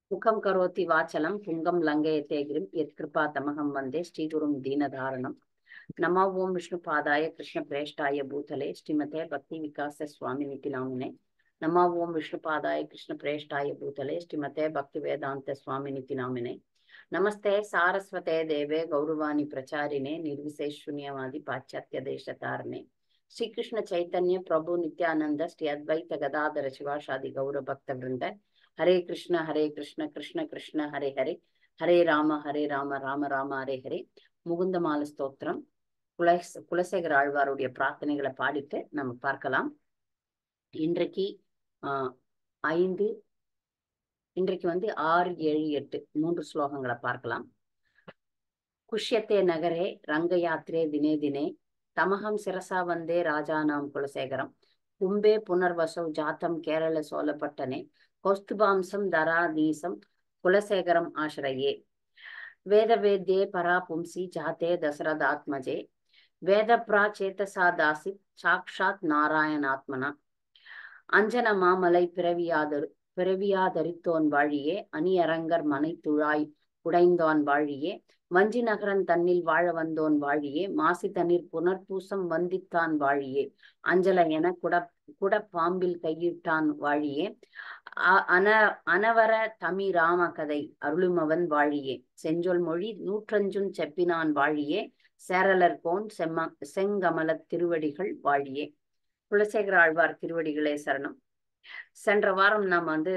முகம் கரோத்தி வாச்சலம் புங்கம் லங்கயத்தே கிரிம் யத் கிருபா தமகம் வந்தே ஸ்ரீகுரும் தீனதாரணம் நம ஓம் விஷ்ணு பாதாய கிருஷ்ண பிரேஷ்டாய பூதலே ஸ்ரீமதே பக்தி விகாச சுவாமி நிதி நாமினே நம ஓம் விஷ்ணு பாதாய கிருஷ்ண பிரேஷ்டாய பூதலே ஸ்ரீமதே பக்தி வேதாந்த சுவாமி நிதி நாமினே நமஸ்தே சாரஸ்வதே தேவே கௌரவாணி பிரச்சாரிணே நிர்விசேஷ் சூன்யவாதி பாಶ್ಚಾತ್ಯ தேசதாரணே ஸ்ரீகிருஷ்ண சைத்தன்ய பிரபு நித்யானந்த ஸ்ரீ அத்வைத கதாதர சிவாஷாதி கௌர பக்த விருந்த ஹரே கிருஷ்ண ஹரே கிருஷ்ண கிருஷ்ண கிருஷ்ண ஹரே ஹரே ஹரே ராம ஹரே ராம ராம ராம ஹரே ஹரே முகுந்தமால ஸ்தோத்திரம் குலஸ் குலசேகர ஆழ்வாருடைய பிரார்த்தனைகளை பாடிட்டு நம்ம பார்க்கலாம் இன்றைக்கு ஆஹ் ஐந்து இன்றைக்கு வந்து ஆறு ஏழு எட்டு மூன்று ஸ்லோகங்களை பார்க்கலாம் குஷ்யத்தே நகரே ரங்கயாத்திரே தினே தினே தமகம் சிரசா வந்தே ராஜானாம் குலசேகரம் கும்பே புனர்வசௌ ஜாத்தம் கேரள சோழப்பட்டனே கௌஸ்துபாம்சம் தராதீசம் குலசேகரம் ஆசிரயே வேத வேத்யே பரா பும்சி ஜாத்தே தசரதாத்மஜே வேத பிராச்சேதசா தாசி சாக்ஷாத் நாராயணாத்மனா அஞ்சன மாமலை பிறவியாதரு பிறவியாதரித்தோன் வாழியே அணியரங்கர் மனை துழாய் உடைந்தோன் வாழியே வஞ்சி நகரன் தன்னில் வாழ வந்தோன் வாழியே மாசி தண்ணீர் புனர்பூசம் வந்தித்தான் வாழியே அஞ்சல என குட குட பாம்பில் கையிட்டான் வாழியே அன அனவர தமி ராம கதை அருளுமவன் வாழியே செஞ்சொல் மொழி நூற்றஞ்சும் செப்பினான் வாழியே சேரலர் போன் செம்ம செங்கமல திருவடிகள் வாழியே குலசேகர ஆழ்வார் திருவடிகளே சரணம் சென்ற வாரம் நாம் வந்து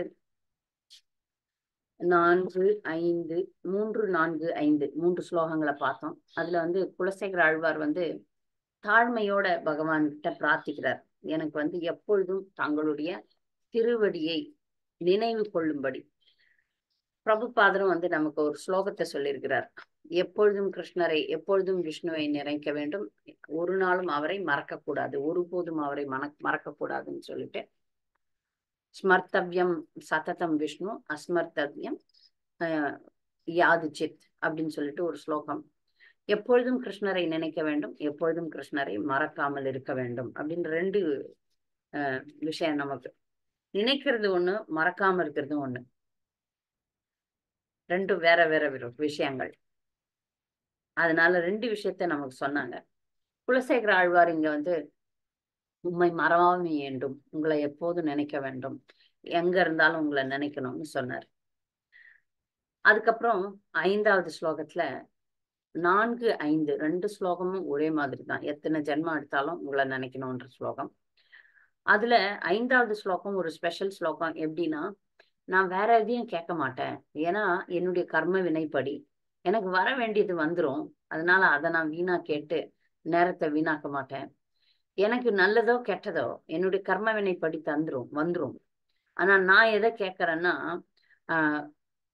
நான்கு ஐந்து மூன்று நான்கு ஐந்து மூன்று ஸ்லோகங்களை பார்த்தோம் அதுல வந்து குலசேகர ஆழ்வார் வந்து தாழ்மையோட பகவான் கிட்ட பிரார்த்திக்கிறார் எனக்கு வந்து எப்பொழுதும் தங்களுடைய திருவடியை நினைவு கொள்ளும்படி பிரபுபாதரும் வந்து நமக்கு ஒரு ஸ்லோகத்தை சொல்லியிருக்கிறார் எப்பொழுதும் கிருஷ்ணரை எப்பொழுதும் விஷ்ணுவை நினைக்க வேண்டும் ஒரு நாளும் அவரை மறக்கக்கூடாது ஒருபோதும் அவரை மன மறக்கக்கூடாதுன்னு சொல்லிட்டு ஸ்மர்த்தவ்யம் சததம் விஷ்ணு அஸ்மர்த்தவ்யம் யாது சித் அப்படின்னு சொல்லிட்டு ஒரு ஸ்லோகம் எப்பொழுதும் கிருஷ்ணரை நினைக்க வேண்டும் எப்பொழுதும் கிருஷ்ணரை மறக்காமல் இருக்க வேண்டும் அப்படின்னு ரெண்டு விஷயம் நமக்கு நினைக்கிறது ஒண்ணு மறக்காம இருக்கிறது ஒண்ணு ரெண்டும் வேற வேற விஷயங்கள் அதனால ரெண்டு விஷயத்த நமக்கு சொன்னாங்க குலசேகர ஆழ்வார் இங்க வந்து உண்மை மறவாமை வேண்டும் உங்களை எப்போதும் நினைக்க வேண்டும் எங்க இருந்தாலும் உங்களை நினைக்கணும்னு சொன்னார் அதுக்கப்புறம் ஐந்தாவது ஸ்லோகத்துல நான்கு ஐந்து ரெண்டு ஸ்லோகமும் ஒரே மாதிரி தான் எத்தனை ஜென்மம் எடுத்தாலும் உங்களை நினைக்கணும்ன்ற ஸ்லோகம் அதுல ஐந்தாவது ஸ்லோகம் ஒரு ஸ்பெஷல் ஸ்லோகம் எப்படின்னா நான் வேற எதையும் கேட்க மாட்டேன் ஏன்னா என்னுடைய கர்ம வினைப்படி எனக்கு வர வேண்டியது வந்துடும் அதனால அதை நான் வீணா கேட்டு நேரத்தை வீணாக்க மாட்டேன் எனக்கு நல்லதோ கெட்டதோ என்னுடைய கர்ம வினைப்படி தந்துரும் வந்துரும் ஆனா நான் எதை கேட்கறேன்னா ஆஹ்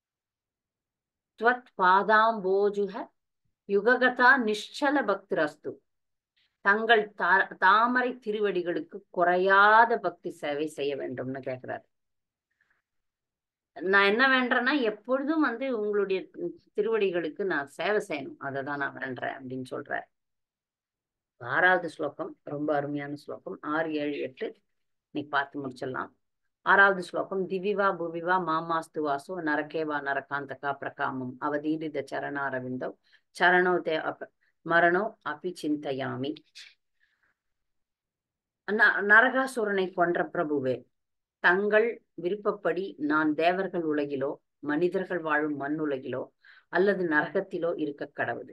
துவத் பாதாம்போஜுக யுககதா நிಶ್ಚல பக்திரஸ்து தங்கள் தா தாமரை திருவடிகளுக்கு குறையாத பக்தி சேவை செய்ய வேண்டும்னு கேட்கிறாரு நான் என்ன வேண்டேன்னா எப்பொழுதும் வந்து உங்களுடைய திருவடிகளுக்கு நான் சேவை செய்யணும் அதை தான் நான் வேண்டேன் அப்படின்னு சொல்றாரு ஆறாவது ஸ்லோகம் ரொம்ப அருமையான ஸ்லோகம் ஆறு ஏழு எட்டு இன்னைக்கு பார்த்து முடிச்சிடலாம் ஆறாவது ஸ்லோகம் திவிவா புவிவா மாமாஸ்து வாசோ நரகேவா நரகாந்தகா பிரகாமம் அவதீரித சரணாரவிந்தோ சரணோ தே அப மரணோ அபி சிந்தையாமி நரகாசுரனை கொன்ற பிரபுவே தங்கள் விருப்பப்படி நான் தேவர்கள் உலகிலோ மனிதர்கள் வாழும் மண் உலகிலோ அல்லது நரகத்திலோ இருக்க கடவுது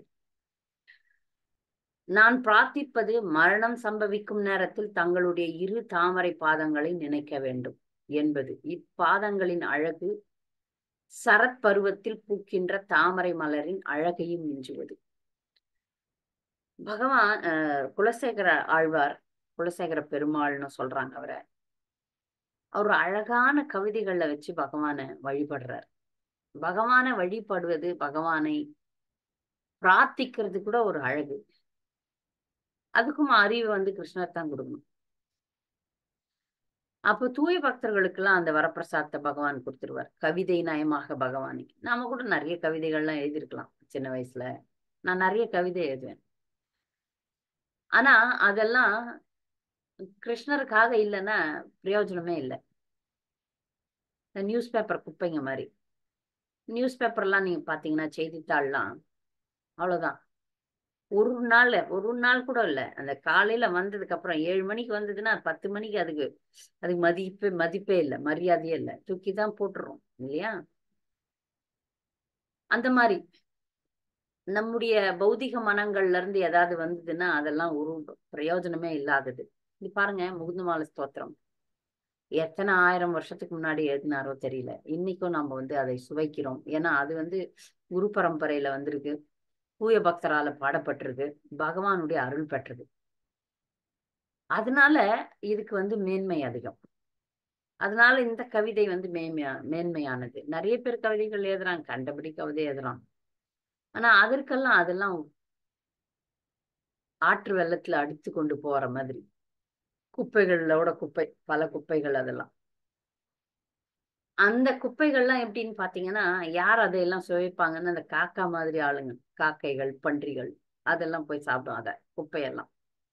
நான் பிரார்த்திப்பது மரணம் சம்பவிக்கும் நேரத்தில் தங்களுடைய இரு தாமரை பாதங்களை நினைக்க வேண்டும் என்பது இப்பாதங்களின் அழகு சரத் பருவத்தில் பூக்கின்ற தாமரை மலரின் அழகையும் மிஞ்சுவது பகவான் குலசேகர ஆழ்வார் குலசேகர பெருமாள்னு சொல்றாங்க அவரை அவர் அழகான கவிதைகள்ல வச்சு பகவானை வழிபடுறார் பகவானை வழிபடுவது பகவானை பிரார்த்திக்கிறது கூட ஒரு அழகு அதுக்கும் அறிவு வந்து கிருஷ்ணர் தான் கொடுக்கணும் அப்போ தூய பக்தர்களுக்கெல்லாம் அந்த வரப்பிரசாதத்தை பகவான் கொடுத்துருவார் கவிதை நயமாக பகவானுக்கு நாம கூட நிறைய கவிதைகள்லாம் எழுதியிருக்கலாம் சின்ன வயசுல நான் நிறைய கவிதை எழுதுவேன் ஆனா அதெல்லாம் கிருஷ்ணருக்காக இல்லைன்னா பிரயோஜனமே இல்லை இந்த நியூஸ் பேப்பர் குப்பைங்க மாதிரி நியூஸ் பேப்பர்லாம் நீங்க பாத்தீங்கன்னா செய்தித்தாள்லாம் அவ்வளவுதான் ஒரு நாள் ஒரு நாள் கூட இல்ல அந்த காலையில வந்ததுக்கு அப்புறம் ஏழு மணிக்கு வந்ததுன்னா பத்து மணிக்கு அதுக்கு அதுக்கு மதிப்பே மதிப்பே இல்லை மரியாதையே இல்லை தூக்கி தான் போட்டுறோம் இல்லையா அந்த மாதிரி நம்முடைய பௌதிக மனங்கள்ல இருந்து ஏதாவது வந்ததுன்னா அதெல்லாம் ஒரு பிரயோஜனமே இல்லாதது இது பாருங்க முகுந்தமால ஸ்தோத்திரம் எத்தனை ஆயிரம் வருஷத்துக்கு முன்னாடி எழுதினாரோ தெரியல இன்னைக்கும் நம்ம வந்து அதை சுவைக்கிறோம் ஏன்னா அது வந்து குரு பரம்பரையில வந்திருக்கு தூய பக்தரால பாடப்பட்டிருக்கு பகவானுடைய அருள் பெற்றது அதனால இதுக்கு வந்து மேன்மை அதிகம் அதனால இந்த கவிதை வந்து மேன்மையா மேன்மையானது நிறைய பேர் கவிதைகள் எழுதுறாங்க கண்டபடி கவிதை எழுதுறான் ஆனா அதற்கெல்லாம் அதெல்லாம் ஆற்று வெள்ளத்துல அடித்து கொண்டு போற மாதிரி குப்பைகளோட குப்பை பல குப்பைகள் அதெல்லாம் அந்த குப்பைகள்லாம் எப்படின்னு பாத்தீங்கன்னா யார் அதையெல்லாம் சுவைப்பாங்கன்னு அந்த காக்கா மாதிரி ஆளுங்க காக்கைகள் பன்றிகள் அதெல்லாம் போய் சாப்பிடும் அத குப்பையெல்லாம்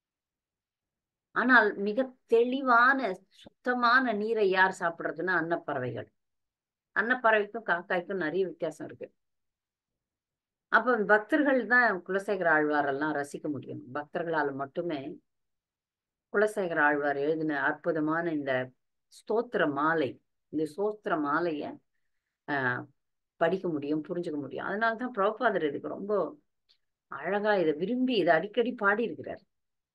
ஆனால் மிக தெளிவான சுத்தமான நீரை யார் சாப்பிடுறதுன்னா அன்னப்பறவைகள் அன்னப்பறவைக்கும் காக்காய்க்கும் நிறைய வித்தியாசம் இருக்கு அப்ப பக்தர்கள் தான் குலசேகர ஆழ்வாரெல்லாம் ரசிக்க முடியும் பக்தர்களால் மட்டுமே குலசேகர ஆழ்வார் எழுதின அற்புதமான இந்த ஸ்தோத்திர மாலை இந்த சோஸ்திர மாலைய ஆஹ் படிக்க முடியும் புரிஞ்சுக்க முடியும் அதனாலதான் பிரபுபாதர் இதுக்கு ரொம்ப அழகா இதை விரும்பி இதை அடிக்கடி பாடி இருக்கிறார்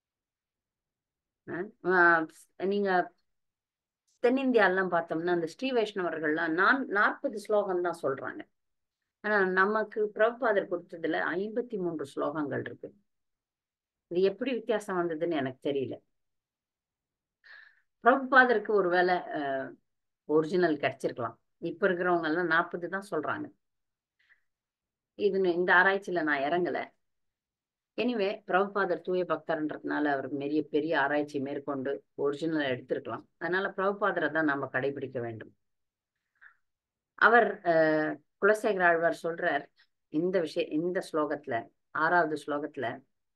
நீங்க தென்னிந்தியாலாம் பார்த்தோம்னா அந்த ஸ்ரீ வைஷ்ணவர்கள்லாம் நான் நாற்பது ஸ்லோகம் தான் சொல்றாங்க ஆனா நமக்கு பிரபுபாதர் கொடுத்ததுல ஐம்பத்தி மூன்று ஸ்லோகங்கள் இருக்கு இது எப்படி வித்தியாசம் வந்ததுன்னு எனக்கு தெரியல பிரபுபாதருக்கு ஒருவேளை ஒரிஜினல் கிடைச்சிருக்கலாம் இப்ப இருக்கிறவங்க எல்லாம் நாற்பது தான் சொல்றாங்க இது இந்த ஆராய்ச்சியில நான் இறங்கல எனிவே பிரபுபாதர் தூய பக்தர்ன்றதுனால அவர் பெரிய பெரிய ஆராய்ச்சி மேற்கொண்டு ஒரிஜினல் எடுத்திருக்கலாம் அதனால பிரபுபாதரை தான் நம்ம கடைபிடிக்க வேண்டும் அவர் குலசேகர ஆழ்வார் சொல்றார் இந்த விஷய இந்த ஸ்லோகத்துல ஆறாவது ஸ்லோகத்துல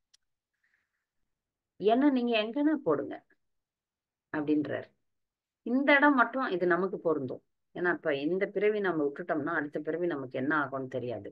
என்ன நீங்க எங்கன்னா போடுங்க அப்படின்றார் இந்த இடம் மட்டும் இது நமக்கு பொருந்தும் ஏன்னா இப்ப இந்த பிறவி நம்ம விட்டுட்டோம்னா அடுத்த பிறவி நமக்கு என்ன ஆகும்னு தெரியாது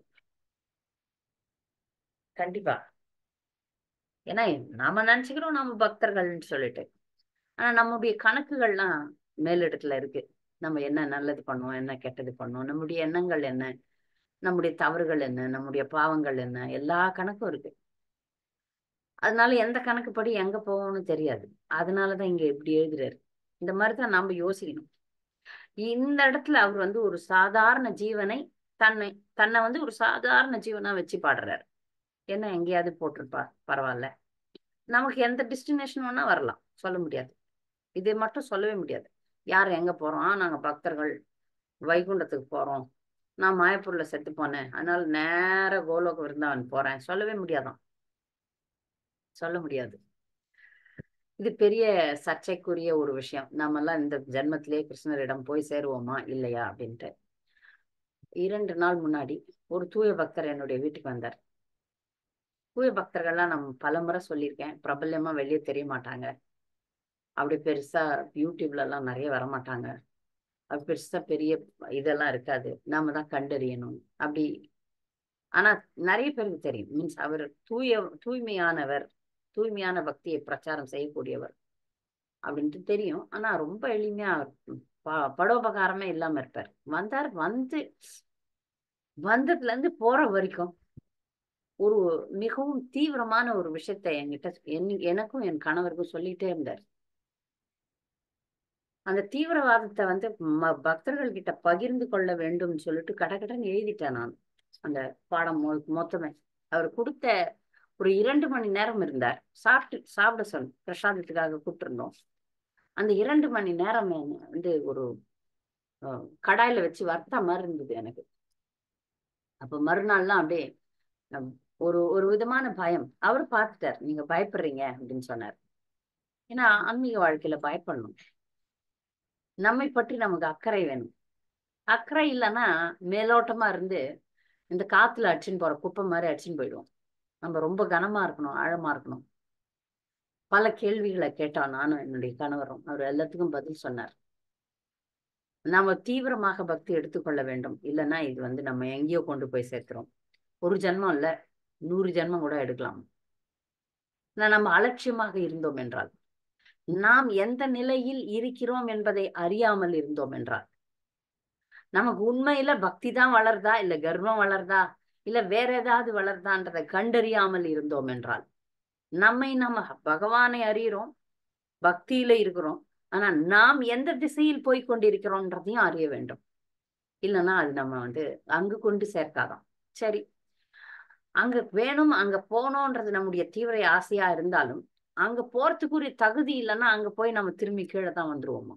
கண்டிப்பா ஏன்னா நாம நினைச்சுக்கிறோம் நம்ம பக்தர்கள்னு சொல்லிட்டு ஆனா நம்முடைய கணக்குகள்லாம் மேலிடத்துல இருக்கு நம்ம என்ன நல்லது பண்ணுவோம் என்ன கெட்டது பண்ணுவோம் நம்முடைய எண்ணங்கள் என்ன நம்முடைய தவறுகள் என்ன நம்முடைய பாவங்கள் என்ன எல்லா கணக்கும் இருக்கு அதனால எந்த கணக்குப்படி எங்க போவோம்னு தெரியாது அதனாலதான் இங்க இப்படி எழுதுறாரு இந்த மாதிரிதான் நாம யோசிக்கணும் இந்த இடத்துல அவர் வந்து ஒரு சாதாரண ஜீவனை தன்னை தன்னை வந்து ஒரு சாதாரண ஜீவனா வச்சு பாடுறாரு என்ன எங்கேயாவது போட்டிருப்பா பரவாயில்ல நமக்கு எந்த டெஸ்டினேஷன் வேணா வரலாம் சொல்ல முடியாது இதை மட்டும் சொல்லவே முடியாது யார் எங்க போறோம் நாங்க பக்தர்கள் வைகுண்டத்துக்கு போறோம் நான் மாயப்பூர்ல செத்து போனேன் அதனால நேர கோலோக விருந்தாவன் போறேன் சொல்லவே முடியாதான் சொல்ல முடியாது இது பெரிய சர்ச்சைக்குரிய ஒரு விஷயம் நம்ம எல்லாம் இந்த ஜென்மத்திலேயே கிருஷ்ணரிடம் போய் சேருவோமா இல்லையா அப்படின்ட்டு இரண்டு நாள் முன்னாடி ஒரு தூய பக்தர் என்னுடைய வீட்டுக்கு வந்தார் தூய பக்தர்கள்லாம் நம்ம பலமுறை சொல்லியிருக்கேன் பிரபல்யமா வெளியே தெரிய மாட்டாங்க அப்படி பெருசா யூடியூப்ல எல்லாம் நிறைய வரமாட்டாங்க அது பெருசா பெரிய இதெல்லாம் இருக்காது நாம தான் கண்டறியணும் அப்படி ஆனா நிறைய பேருக்கு தெரியும் மீன்ஸ் அவர் தூய தூய்மையானவர் தூய்மையான பக்தியை பிரச்சாரம் செய்யக்கூடியவர் அப்படின்ட்டு தெரியும் ஆனா ரொம்ப எளிமையா படோபகாரமே இல்லாம இருப்பார் வந்தார் வந்து வந்ததுல இருந்து போற வரைக்கும் ஒரு மிகவும் தீவிரமான ஒரு விஷயத்த என்கிட்ட எனக்கும் என் கணவருக்கும் சொல்லிட்டே இருந்தார் அந்த தீவிரவாதத்தை வந்து பக்தர்கள் கிட்ட பகிர்ந்து கொள்ள வேண்டும் சொல்லிட்டு கடகடன்னு எழுதிட்டேன் நான் அந்த பாடம் மொத்தமே அவர் கொடுத்த ஒரு இரண்டு மணி நேரம் இருந்தார் சாப்பிட்டு சாப்பிட சொன்ன பிரசாதத்துக்காக கூப்பிட்டுருந்தோம் அந்த இரண்டு மணி நேரம் வந்து ஒரு கடாயில வச்சு வறுத்த மாதிரி இருந்தது எனக்கு அப்ப மறுநாள்லாம் அப்படியே ஒரு ஒரு விதமான பயம் அவர் பார்த்துட்டார் நீங்க பயப்படுறீங்க அப்படின்னு சொன்னார் ஏன்னா ஆன்மீக வாழ்க்கையில பயப்படணும் நம்மை பற்றி நமக்கு அக்கறை வேணும் அக்கறை இல்லைன்னா மேலோட்டமா இருந்து இந்த காத்துல அடிச்சுன்னு போற குப்பை மாதிரி அடிச்சுன்னு போயிடுவோம் நம்ம ரொம்ப கனமா இருக்கணும் ஆழமா இருக்கணும் பல கேள்விகளை கேட்டோம் நானும் என்னுடைய கணவரும் அவர் எல்லாத்துக்கும் பதில் சொன்னார் நாம தீவிரமாக பக்தி எடுத்துக்கொள்ள வேண்டும் இல்லைன்னா இது வந்து நம்ம எங்கேயோ கொண்டு போய் சேர்க்கிறோம் ஒரு ஜென்மம் இல்ல நூறு ஜென்மம் கூட எடுக்கலாம் ஆனா நம்ம அலட்சியமாக இருந்தோம் என்றால் நாம் எந்த நிலையில் இருக்கிறோம் என்பதை அறியாமல் இருந்தோம் என்றால் நமக்கு உண்மையில பக்தி தான் வளருதா இல்ல கர்வம் வளருதா இல்ல வேற ஏதாவது வளருதான்றதை கண்டறியாமல் இருந்தோம் என்றால் நம்மை நம்ம பகவானை அறிகிறோம் பக்தியில இருக்கிறோம் ஆனா நாம் எந்த திசையில் போய் கொண்டிருக்கிறோம்ன்றதையும் அறிய வேண்டும் இல்லைன்னா அது நம்ம வந்து அங்கு கொண்டு சேர்க்காதான் சரி அங்க வேணும் அங்க போகணும்ன்றது நம்முடைய தீவிர ஆசையா இருந்தாலும் அங்க போறதுக்குரிய தகுதி இல்லைன்னா அங்க போய் நம்ம திரும்பி கீழே தான் வந்துருவோமா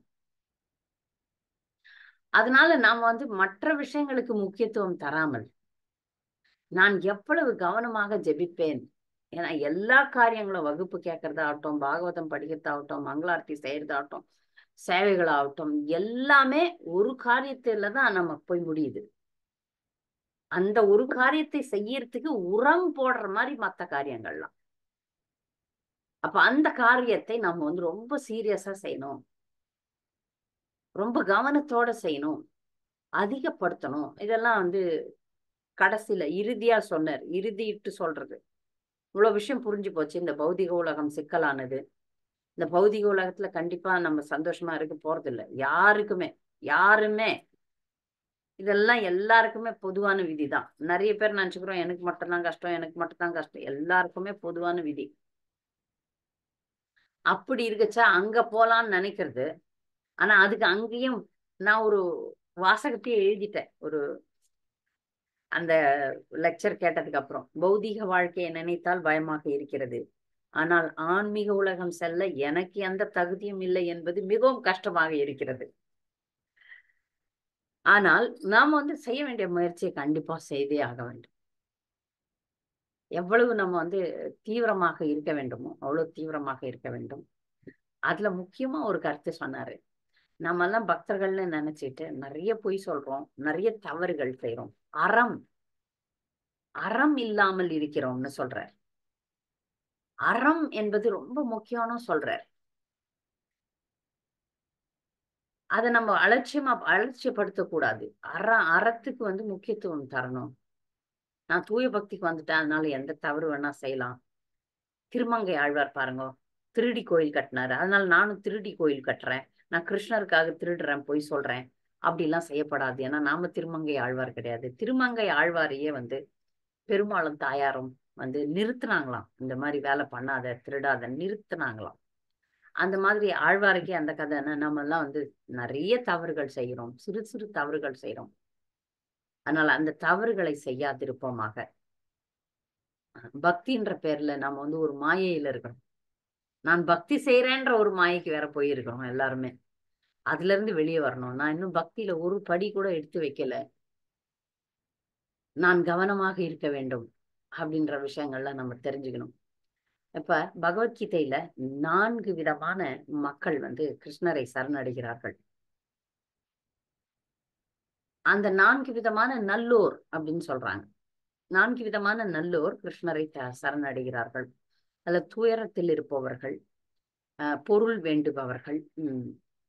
அதனால நாம வந்து மற்ற விஷயங்களுக்கு முக்கியத்துவம் தராமல் நான் எவ்வளவு கவனமாக ஜெபிப்பேன் ஏன்னா எல்லா காரியங்களும் வகுப்பு கேட்கறதாகட்டும் பாகவதம் படிக்கிறதாகட்டும் மங்களார்த்தி செய்யறதாகட்டும் சேவைகளாகட்டும் எல்லாமே ஒரு காரியத்துல தான் நம்ம போய் முடியுது அந்த ஒரு காரியத்தை செய்யறதுக்கு உரம் போடுற மாதிரி மற்ற காரியங்கள்லாம் அப்ப அந்த காரியத்தை நம்ம வந்து ரொம்ப சீரியஸா செய்யணும் ரொம்ப கவனத்தோட செய்யணும் அதிகப்படுத்தணும் இதெல்லாம் வந்து கடைசியில இறுதியா சொன்னார் இறுதிட்டு சொல்றது இவ்வளவு விஷயம் புரிஞ்சு போச்சு இந்த பௌதிக உலகம் சிக்கலானது இந்த பௌதிக உலகத்துல கண்டிப்பா நம்ம சந்தோஷமா இருக்க போறது இல்லை யாருக்குமே யாருமே இதெல்லாம் எல்லாருக்குமே பொதுவான விதி தான் நிறைய பேர் நினைச்சுக்கிறோம் எனக்கு மட்டும்தான் கஷ்டம் எனக்கு மட்டும்தான் கஷ்டம் எல்லாருக்குமே பொதுவான விதி அப்படி இருக்கச்சா அங்க போலான்னு நினைக்கிறது ஆனா அதுக்கு அங்கேயும் நான் ஒரு வாசகத்தையே எழுதிட்டேன் ஒரு அந்த லெக்சர் கேட்டதுக்கு அப்புறம் பௌதீக வாழ்க்கையை நினைத்தால் பயமாக இருக்கிறது ஆனால் ஆன்மீக உலகம் செல்ல எனக்கு எந்த தகுதியும் இல்லை என்பது மிகவும் கஷ்டமாக இருக்கிறது ஆனால் நாம் வந்து செய்ய வேண்டிய முயற்சியை கண்டிப்பா செய்தே ஆக வேண்டும் எவ்வளவு நம்ம வந்து தீவிரமாக இருக்க வேண்டுமோ அவ்வளவு தீவிரமாக இருக்க வேண்டும் அதுல முக்கியமா ஒரு கருத்து சொன்னாரு நம்ம எல்லாம் பக்தர்கள்னு நினைச்சிட்டு நிறைய பொய் சொல்றோம் நிறைய தவறுகள் செய்யறோம் அறம் அறம் இல்லாமல் இருக்கிறோம்னு சொல்றார் அறம் என்பது ரொம்ப முக்கியம்னு சொல்றார் அதை நம்ம அலட்சியமா அலட்சியப்படுத்த கூடாது அற அறத்துக்கு வந்து முக்கியத்துவம் தரணும் நான் தூய பக்திக்கு வந்துட்டேன் அதனால எந்த தவறு வேணா செய்யலாம் திருமங்கை ஆழ்வார் பாருங்க திருடி கோயில் கட்டினாரு அதனால நானும் திருடி கோயில் கட்டுறேன் நான் கிருஷ்ணருக்காக திருடுறேன் பொய் சொல்றேன் அப்படிலாம் செய்யப்படாது ஏன்னா நாம திருமங்கை ஆழ்வார் கிடையாது திருமங்கை ஆழ்வாரையே வந்து பெருமாளும் தாயாரும் வந்து நிறுத்தினாங்களாம் இந்த மாதிரி வேலை பண்ணாத திருடாத நிறுத்தினாங்களாம் அந்த மாதிரி ஆழ்வாருக்கே அந்த கதை நம்ம எல்லாம் வந்து நிறைய தவறுகள் செய்கிறோம் சிறு சிறு தவறுகள் செய்யறோம் அதனால அந்த தவறுகளை செய்யாதிருப்போமாக பக்தின்ற பேர்ல நம்ம வந்து ஒரு மாயையில இருக்கிறோம் நான் பக்தி செய்யறேன்ற ஒரு மாயைக்கு வேற போயிருக்கிறோம் எல்லாருமே அதுல இருந்து வெளியே வரணும் நான் இன்னும் பக்தியில ஒரு படி கூட எடுத்து வைக்கல நான் கவனமாக இருக்க வேண்டும் அப்படின்ற விஷயங்கள்ல நம்ம தெரிஞ்சுக்கணும் இப்ப பகவத்கீதையில நான்கு விதமான மக்கள் வந்து கிருஷ்ணரை சரணடைகிறார்கள் அந்த நான்கு விதமான நல்லோர் அப்படின்னு சொல்றாங்க நான்கு விதமான நல்லோர் கிருஷ்ணரை சரணடைகிறார்கள் அதுல துயரத்தில் இருப்பவர்கள் பொருள் வேண்டுபவர்கள் உம்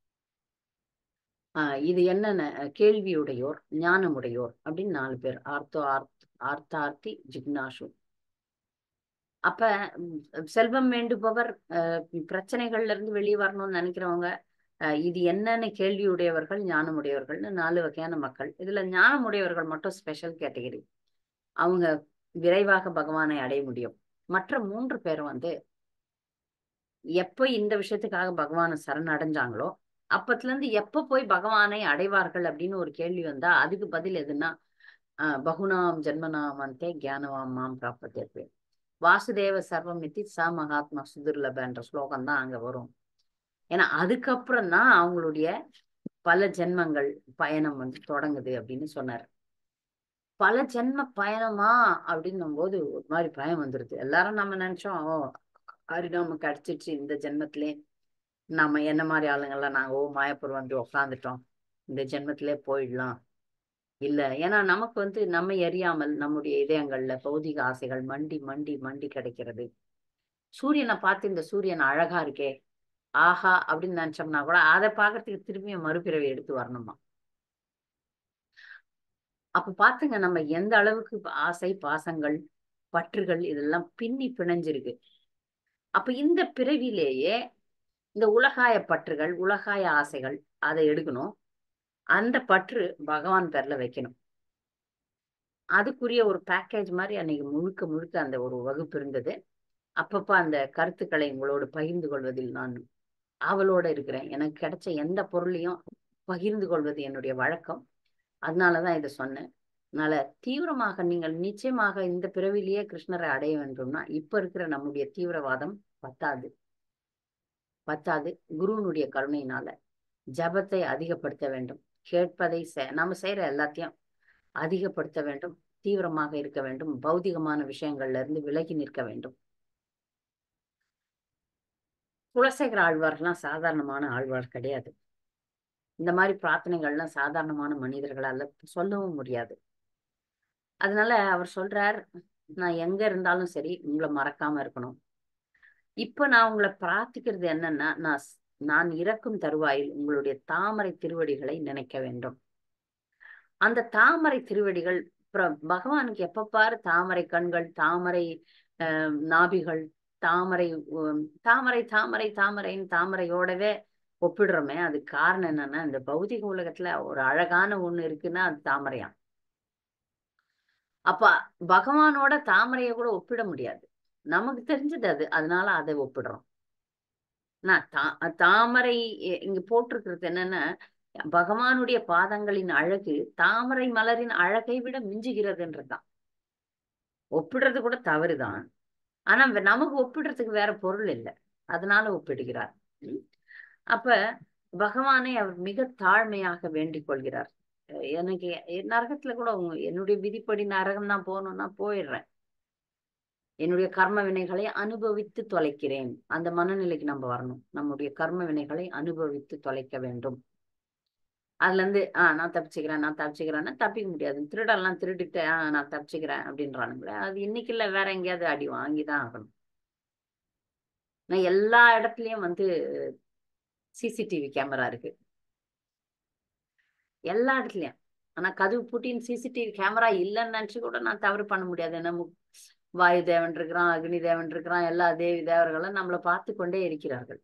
ஆஹ் இது என்னென்ன கேள்வியுடையோர் ஞானமுடையோர் அப்படின்னு நாலு பேர் ஆர்த்தோ ஆர்த் ஆர்த்தார்த்தி ஜிக்னாஷு அப்ப செல்வம் வேண்டுபவர் பிரச்சனைகள்ல இருந்து வெளியே வரணும்னு நினைக்கிறவங்க இது என்னென்ன கேள்வியுடையவர்கள் ஞானமுடையவர்கள்னு நாலு வகையான மக்கள் இதுல ஞானமுடையவர்கள் மட்டும் ஸ்பெஷல் கேட்டகரி அவங்க விரைவாக பகவானை அடைய முடியும் மற்ற மூன்று பேர் வந்து எப்ப இந்த விஷயத்துக்காக பகவானை சரணடைஞ்சாங்களோ அப்பத்துல இருந்து எப்ப போய் பகவானை அடைவார்கள் அப்படின்னு ஒரு கேள்வி வந்தா அதுக்கு பதில் எதுன்னா ஆஹ் பகுனாம் ஜென்மனாம் அந்தே கியானவாம் மாம் பிராப்பத்தே வாசுதேவ சர்வமித்தி ச மகாத்மா சுதுர்லபன்ற ஸ்லோகம் தான் அங்க வரும் ஏன்னா அதுக்கப்புறம் தான் அவங்களுடைய பல ஜென்மங்கள் பயணம் வந்து தொடங்குது அப்படின்னு சொன்னார் பல ஜென்ம பயணமா அப்படின்னும் போது ஒரு மாதிரி பயம் வந்துருது எல்லாரும் நம்ம நினைச்சோம் ஓ ஹரிநாம கிடைச்சிச்சு இந்த ஜென்மத்திலே நம்ம என்ன மாதிரி ஆளுங்கள்லாம் நாங்க ஓ மாயப்பூர் வந்து உக்காந்துட்டோம் இந்த ஜென்மத்திலே போயிடலாம் இல்ல ஏன்னா நமக்கு வந்து நம்மை அறியாமல் நம்முடைய இதயங்கள்ல பௌதிக ஆசைகள் மண்டி மண்டி மண்டி கிடைக்கிறது சூரியனை பார்த்து இந்த சூரியன் அழகா இருக்கே ஆஹா அப்படின்னு நினைச்சோம்னா கூட அதை பார்க்கறதுக்கு திரும்பியும் மறுபிறவை எடுத்து வரணுமா அப்ப பாத்துங்க நம்ம எந்த அளவுக்கு ஆசை பாசங்கள் பற்றுகள் இதெல்லாம் பின்னி பிணைஞ்சிருக்கு அப்ப இந்த பிறவிலேயே இந்த உலகாய பற்றுகள் உலகாய ஆசைகள் அதை எடுக்கணும் அந்த பற்று பகவான் பேர்ல வைக்கணும் அதுக்குரிய ஒரு பேக்கேஜ் மாதிரி அன்னைக்கு முழுக்க முழுக்க அந்த ஒரு வகுப்பு இருந்தது அப்பப்ப அந்த கருத்துக்களை உங்களோடு பகிர்ந்து கொள்வதில் நான் ஆவலோட இருக்கிறேன் எனக்கு கிடைச்ச எந்த பொருளையும் பகிர்ந்து கொள்வது என்னுடைய வழக்கம் அதனாலதான் இதை சொன்னேன் அதனால தீவிரமாக நீங்கள் நிச்சயமாக இந்த பிறவிலேயே கிருஷ்ணரை அடைய வேண்டும்னா இப்ப இருக்கிற நம்முடைய தீவிரவாதம் பத்தாது பத்தாது குருவனுடைய கருணையினால ஜபத்தை அதிகப்படுத்த வேண்டும் கேட்பதை நம்ம செய்யற எல்லாத்தையும் அதிகப்படுத்த வேண்டும் தீவிரமாக இருக்க வேண்டும் பௌதிகமான விஷயங்கள்ல இருந்து விலகி நிற்க வேண்டும் குலசேகர ஆழ்வார்லாம் சாதாரணமான ஆழ்வார் கிடையாது இந்த மாதிரி பிரார்த்தனைகள்லாம் சாதாரணமான மனிதர்களால சொல்லவும் முடியாது அதனால அவர் சொல்றார் நான் எங்க இருந்தாலும் சரி உங்களை மறக்காம இருக்கணும் இப்ப நான் உங்களை பிரார்த்திக்கிறது என்னன்னா நான் நான் இறக்கும் தருவாயில் உங்களுடைய தாமரை திருவடிகளை நினைக்க வேண்டும் அந்த தாமரை திருவடிகள் பகவானுக்கு எப்ப பாரு தாமரை கண்கள் தாமரை நாபிகள் தாமரை தாமரை தாமரை தாமரைன்னு தாமரையோடவே ஒப்பிடுறோமே அது காரணம் என்னன்னா இந்த பௌதிக உலகத்துல ஒரு அழகான ஒண்ணு இருக்குன்னா அது தாமரையாம் அப்ப பகவானோட தாமரைய கூட ஒப்பிட முடியாது நமக்கு தெரிஞ்சது அது அதனால அதை ஒப்பிடுறோம் நான் தா தாமரை இங்க போட்டிருக்கிறது என்னன்னா பகவானுடைய பாதங்களின் அழகு தாமரை மலரின் அழகை விட மிஞ்சுகிறதுன்றதுதான் ஒப்பிடுறது கூட தவறுதான் ஆனா நமக்கு ஒப்பிடுறதுக்கு வேற பொருள் இல்லை அதனால ஒப்பிடுகிறார் அப்ப பகவானை அவர் மிக தாழ்மையாக வேண்டிக் கொள்கிறார் எனக்கு நரகத்துல கூட என்னுடைய விதிப்படி நரகம் தான் போகணும்னா போயிடுறேன் என்னுடைய கர்ம வினைகளை அனுபவித்து தொலைக்கிறேன் அந்த மனநிலைக்கு நம்ம வரணும் நம்முடைய கர்ம வினைகளை அனுபவித்து தொலைக்க வேண்டும் அதுல இருந்து ஆஹ் நான் தப்பிச்சுக்கிறேன் நான் தப்பிச்சுக்கிறேன்னா தப்பிக்க முடியாது திருடெல்லாம் திருடிட்டு ஆஹ் நான் தப்பிச்சுக்கிறேன் அப்படின்றானுங்களே அது இன்னைக்கு இல்ல வேற எங்கேயாவது அடி வாங்கிதான் ஆகணும் நான் எல்லா இடத்துலயும் வந்து சிசிடிவி கேமரா இருக்கு எல்லா இடத்துலயும் ஆனா கதவு பூட்டின்னு சிசிடிவி கேமரா இல்லைன்னு நினைச்சு கூட நான் தவறு பண்ண முடியாது நம்ம வாயு தேவன் இருக்கிறான் அக்னி தேவன் இருக்கிறான் எல்லா தேவி தேவர்களும் நம்மளை பார்த்து கொண்டே இருக்கிறார்கள்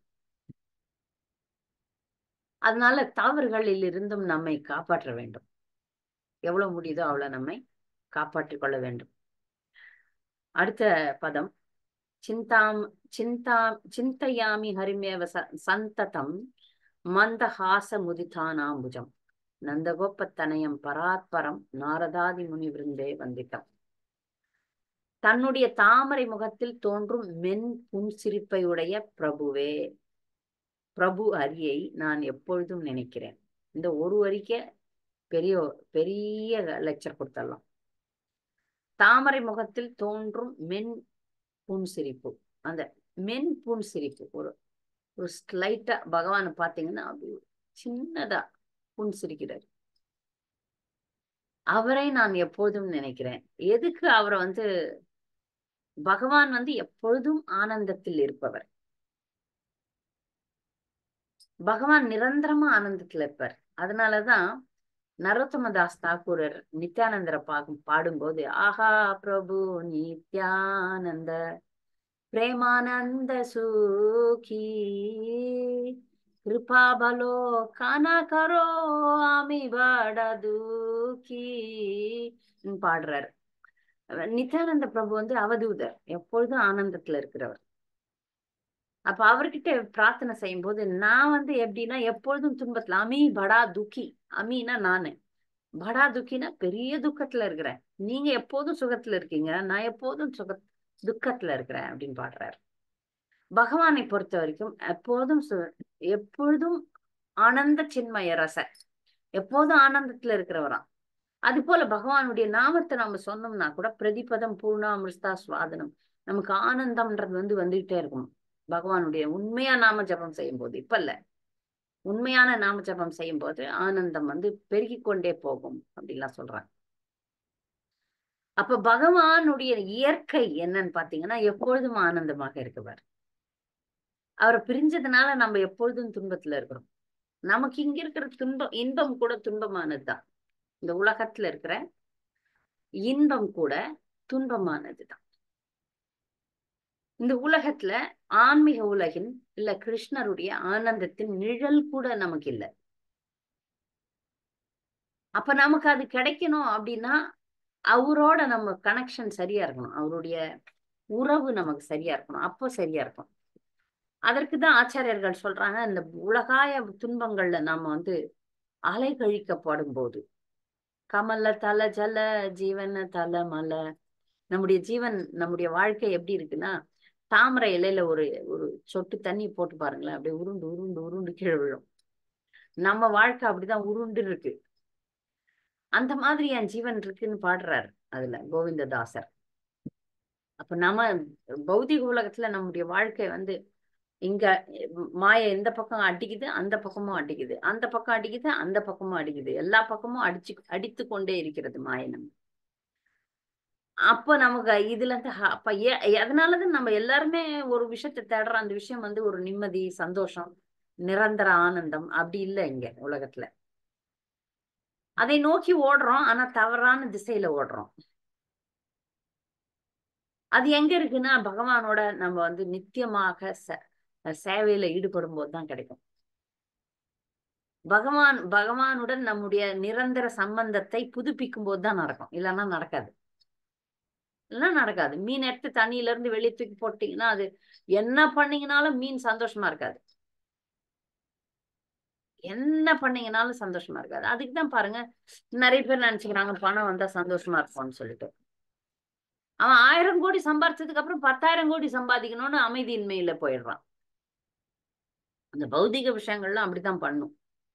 அதனால தவறுகளில் இருந்தும் நம்மை காப்பாற்ற வேண்டும் எவ்வளவு முடியுதோ அவ்வளவு நம்மை காப்பாற்றிக் கொள்ள வேண்டும் அடுத்த பதம் சிந்தாம் சிந்தா சிந்தையாமி ஹரிமேவ சந்ததம் மந்தஹாச முதிதானாம்புஜம் நந்தகோப்பத்தனயம் பராத்பரம் நாரதாதி முனி விருந்தே வந்திட்டம் தன்னுடைய தாமரை முகத்தில் தோன்றும் மென் புன்சிரிப்பை உடைய பிரபுவே பிரபு ஹரியை நான் எப்பொழுதும் நினைக்கிறேன் இந்த ஒரு வரிக்க பெரிய பெரிய லெக்சர் கொடுத்துடலாம் தாமரை முகத்தில் தோன்றும் மென் புன்சிரிப்பு அந்த மென் புன்சிரிப்பு ஒரு ஒரு ஸ்லைட்டா பகவானை பார்த்தீங்கன்னா அப்படி சின்னதா புன்சிரிக்கிறார் அவரை நான் எப்பொழுதும் நினைக்கிறேன் எதுக்கு அவரை வந்து பகவான் வந்து எப்பொழுதும் ஆனந்தத்தில் இருப்பவர் பகவான் நிரந்தரமா ஆனந்தத்துல இருப்பார் அதனாலதான் நரோத்தமதாஸ் தாக்கூரர் நித்யானந்தர பாகும் பாடும்போது ஆஹா பிரபு நித்யானந்த பிரேமானந்த சூகி கிருபா பலோ கானா கரோ ஆமி பாடதுகி பாடுறாரு நித்யானந்த பிரபு வந்து அவதூதர் எப்பொழுதும் ஆனந்தத்துல இருக்கிறவர் அப்ப அவர்கிட்ட பிரார்த்தனை செய்யும் போது நான் வந்து எப்படின்னா எப்பொழுதும் துன்பத்துல அமி படா துக்கி அமீனா நானு படா துக்கினா பெரிய துக்கத்துல இருக்கிறேன் நீங்க எப்போதும் சுகத்துல இருக்கீங்க நான் எப்போதும் சுக துக்கத்துல இருக்கிறேன் அப்படின்னு பாடுறாரு பகவானை பொறுத்த வரைக்கும் எப்போதும் எப்பொழுதும் ஆனந்த சின்மய ரச எப்போதும் ஆனந்தத்துல இருக்கிறவராம் அது போல பகவானுடைய நாமத்தை நம்ம சொன்னோம்னா கூட பிரதிபதம் பூர்ணாமிருஸ்தா சுவாதனம் நமக்கு ஆனந்தம்ன்றது வந்து வந்துகிட்டே இருக்கும் பகவானுடைய உண்மையா நாம ஜபம் செய்யும் போது இப்ப இல்ல உண்மையான நாம ஜபம் செய்யும் போது ஆனந்தம் வந்து பெருகி கொண்டே போகும் அப்படின்லாம் சொல்றாங்க அப்ப பகவானுடைய இயற்கை என்னன்னு பாத்தீங்கன்னா எப்பொழுதும் ஆனந்தமாக இருக்கவர் அவரை பிரிஞ்சதுனால நம்ம எப்பொழுதும் துன்பத்துல இருக்கிறோம் நமக்கு இங்க இருக்கிற துன்பம் இன்பம் கூட துன்பமானதுதான் இந்த உலகத்துல இருக்கிற இன்பம் கூட துன்பமானதுதான் இந்த உலகத்துல ஆன்மீக உலகின் இல்ல கிருஷ்ணருடைய ஆனந்தத்தின் நிழல் கூட நமக்கு இல்லை அப்ப நமக்கு அது கிடைக்கணும் அப்படின்னா அவரோட நம்ம கனெக்ஷன் சரியா இருக்கணும் அவருடைய உறவு நமக்கு சரியா இருக்கணும் அப்போ சரியா இருக்கும் அதற்கு தான் ஆச்சாரியர்கள் சொல்றாங்க இந்த உலகாய துன்பங்கள்ல நாம வந்து அலை கழிக்கப்படும் போது கமல்ல தல ஜல ஜீவன தல மல நம்முடைய ஜீவன் நம்முடைய வாழ்க்கை எப்படி இருக்குன்னா தாமரை இலையில ஒரு ஒரு சொட்டு தண்ணி போட்டு பாருங்களேன் அப்படியே உருண்டு உருண்டு உருண்டு கீழே விழும் நம்ம வாழ்க்கை அப்படிதான் உருண்டு இருக்கு அந்த மாதிரி என் ஜீவன் இருக்குன்னு பாடுறாரு அதுல கோவிந்ததாசர் அப்ப நம்ம பௌதிக உலகத்துல நம்முடைய வாழ்க்கை வந்து இங்க மாய எந்த பக்கம் அடிக்குது அந்த பக்கமும் அடிக்குது அந்த பக்கம் அடிக்குது அந்த பக்கமும் அடிக்குது எல்லா பக்கமும் அடிச்சு அடித்து கொண்டே இருக்கிறது மாயனம் அப்ப நமக்கு இதுல இருந்து அப்ப எதனாலதான் நம்ம எல்லாருமே ஒரு விஷயத்தை தேடுறோம் அந்த விஷயம் வந்து ஒரு நிம்மதி சந்தோஷம் நிரந்தர ஆனந்தம் அப்படி இல்லை இங்க உலகத்துல அதை நோக்கி ஓடுறோம் ஆனா தவறான திசையில ஓடுறோம் அது எங்க இருக்குன்னா பகவானோட நம்ம வந்து நித்தியமாக சேவையில ஈடுபடும் போது தான் கிடைக்கும் பகவான் பகவானுடன் நம்முடைய நிரந்தர சம்பந்தத்தை புதுப்பிக்கும் போது தான் நடக்கும் இல்லைன்னா நடக்காது இல்லைன்னா நடக்காது மீன் எடுத்து தண்ணியில இருந்து வெளியே தூக்கி போட்டீங்கன்னா அது என்ன பண்ணீங்கனாலும் மீன் சந்தோஷமா இருக்காது என்ன பண்ணீங்கனாலும் சந்தோஷமா இருக்காது அதுக்கு தான் பாருங்க நிறைய பேர் நினைச்சுக்கிறாங்க பணம் வந்தா சந்தோஷமா இருக்கும்னு சொல்லிட்டு அவன் ஆயிரம் கோடி சம்பாரிச்சதுக்கு அப்புறம் பத்தாயிரம் கோடி சம்பாதிக்கணும்னு அமைதியின்மையில போயிடுறான் அந்த பௌதிக விஷயங்கள்லாம் அப்படித்தான் பண்ணும்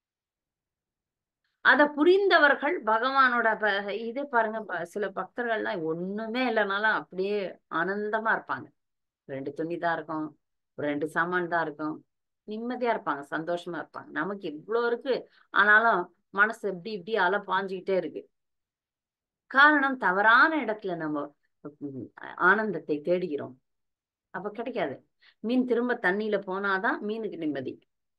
அத புரிந்தவர்கள் பகவானோட இதே பாருங்க சில பக்தர்கள்லாம் ஒண்ணுமே இல்லைனாலும் அப்படியே ஆனந்தமா இருப்பாங்க ரெண்டு துணி தான் இருக்கும் ரெண்டு சாமான் தான் இருக்கும் நிம்மதியா இருப்பாங்க சந்தோஷமா இருப்பாங்க நமக்கு இவ்வளோ இருக்கு ஆனாலும் மனசு இப்படி இப்படி அலை பாஞ்சுக்கிட்டே இருக்கு காரணம் தவறான இடத்துல நம்ம ஆனந்தத்தை தேடுகிறோம் அப்ப கிடைக்காது மீன் திரும்ப தண்ணியில போனாதான் மீனுக்கு நிம்மதி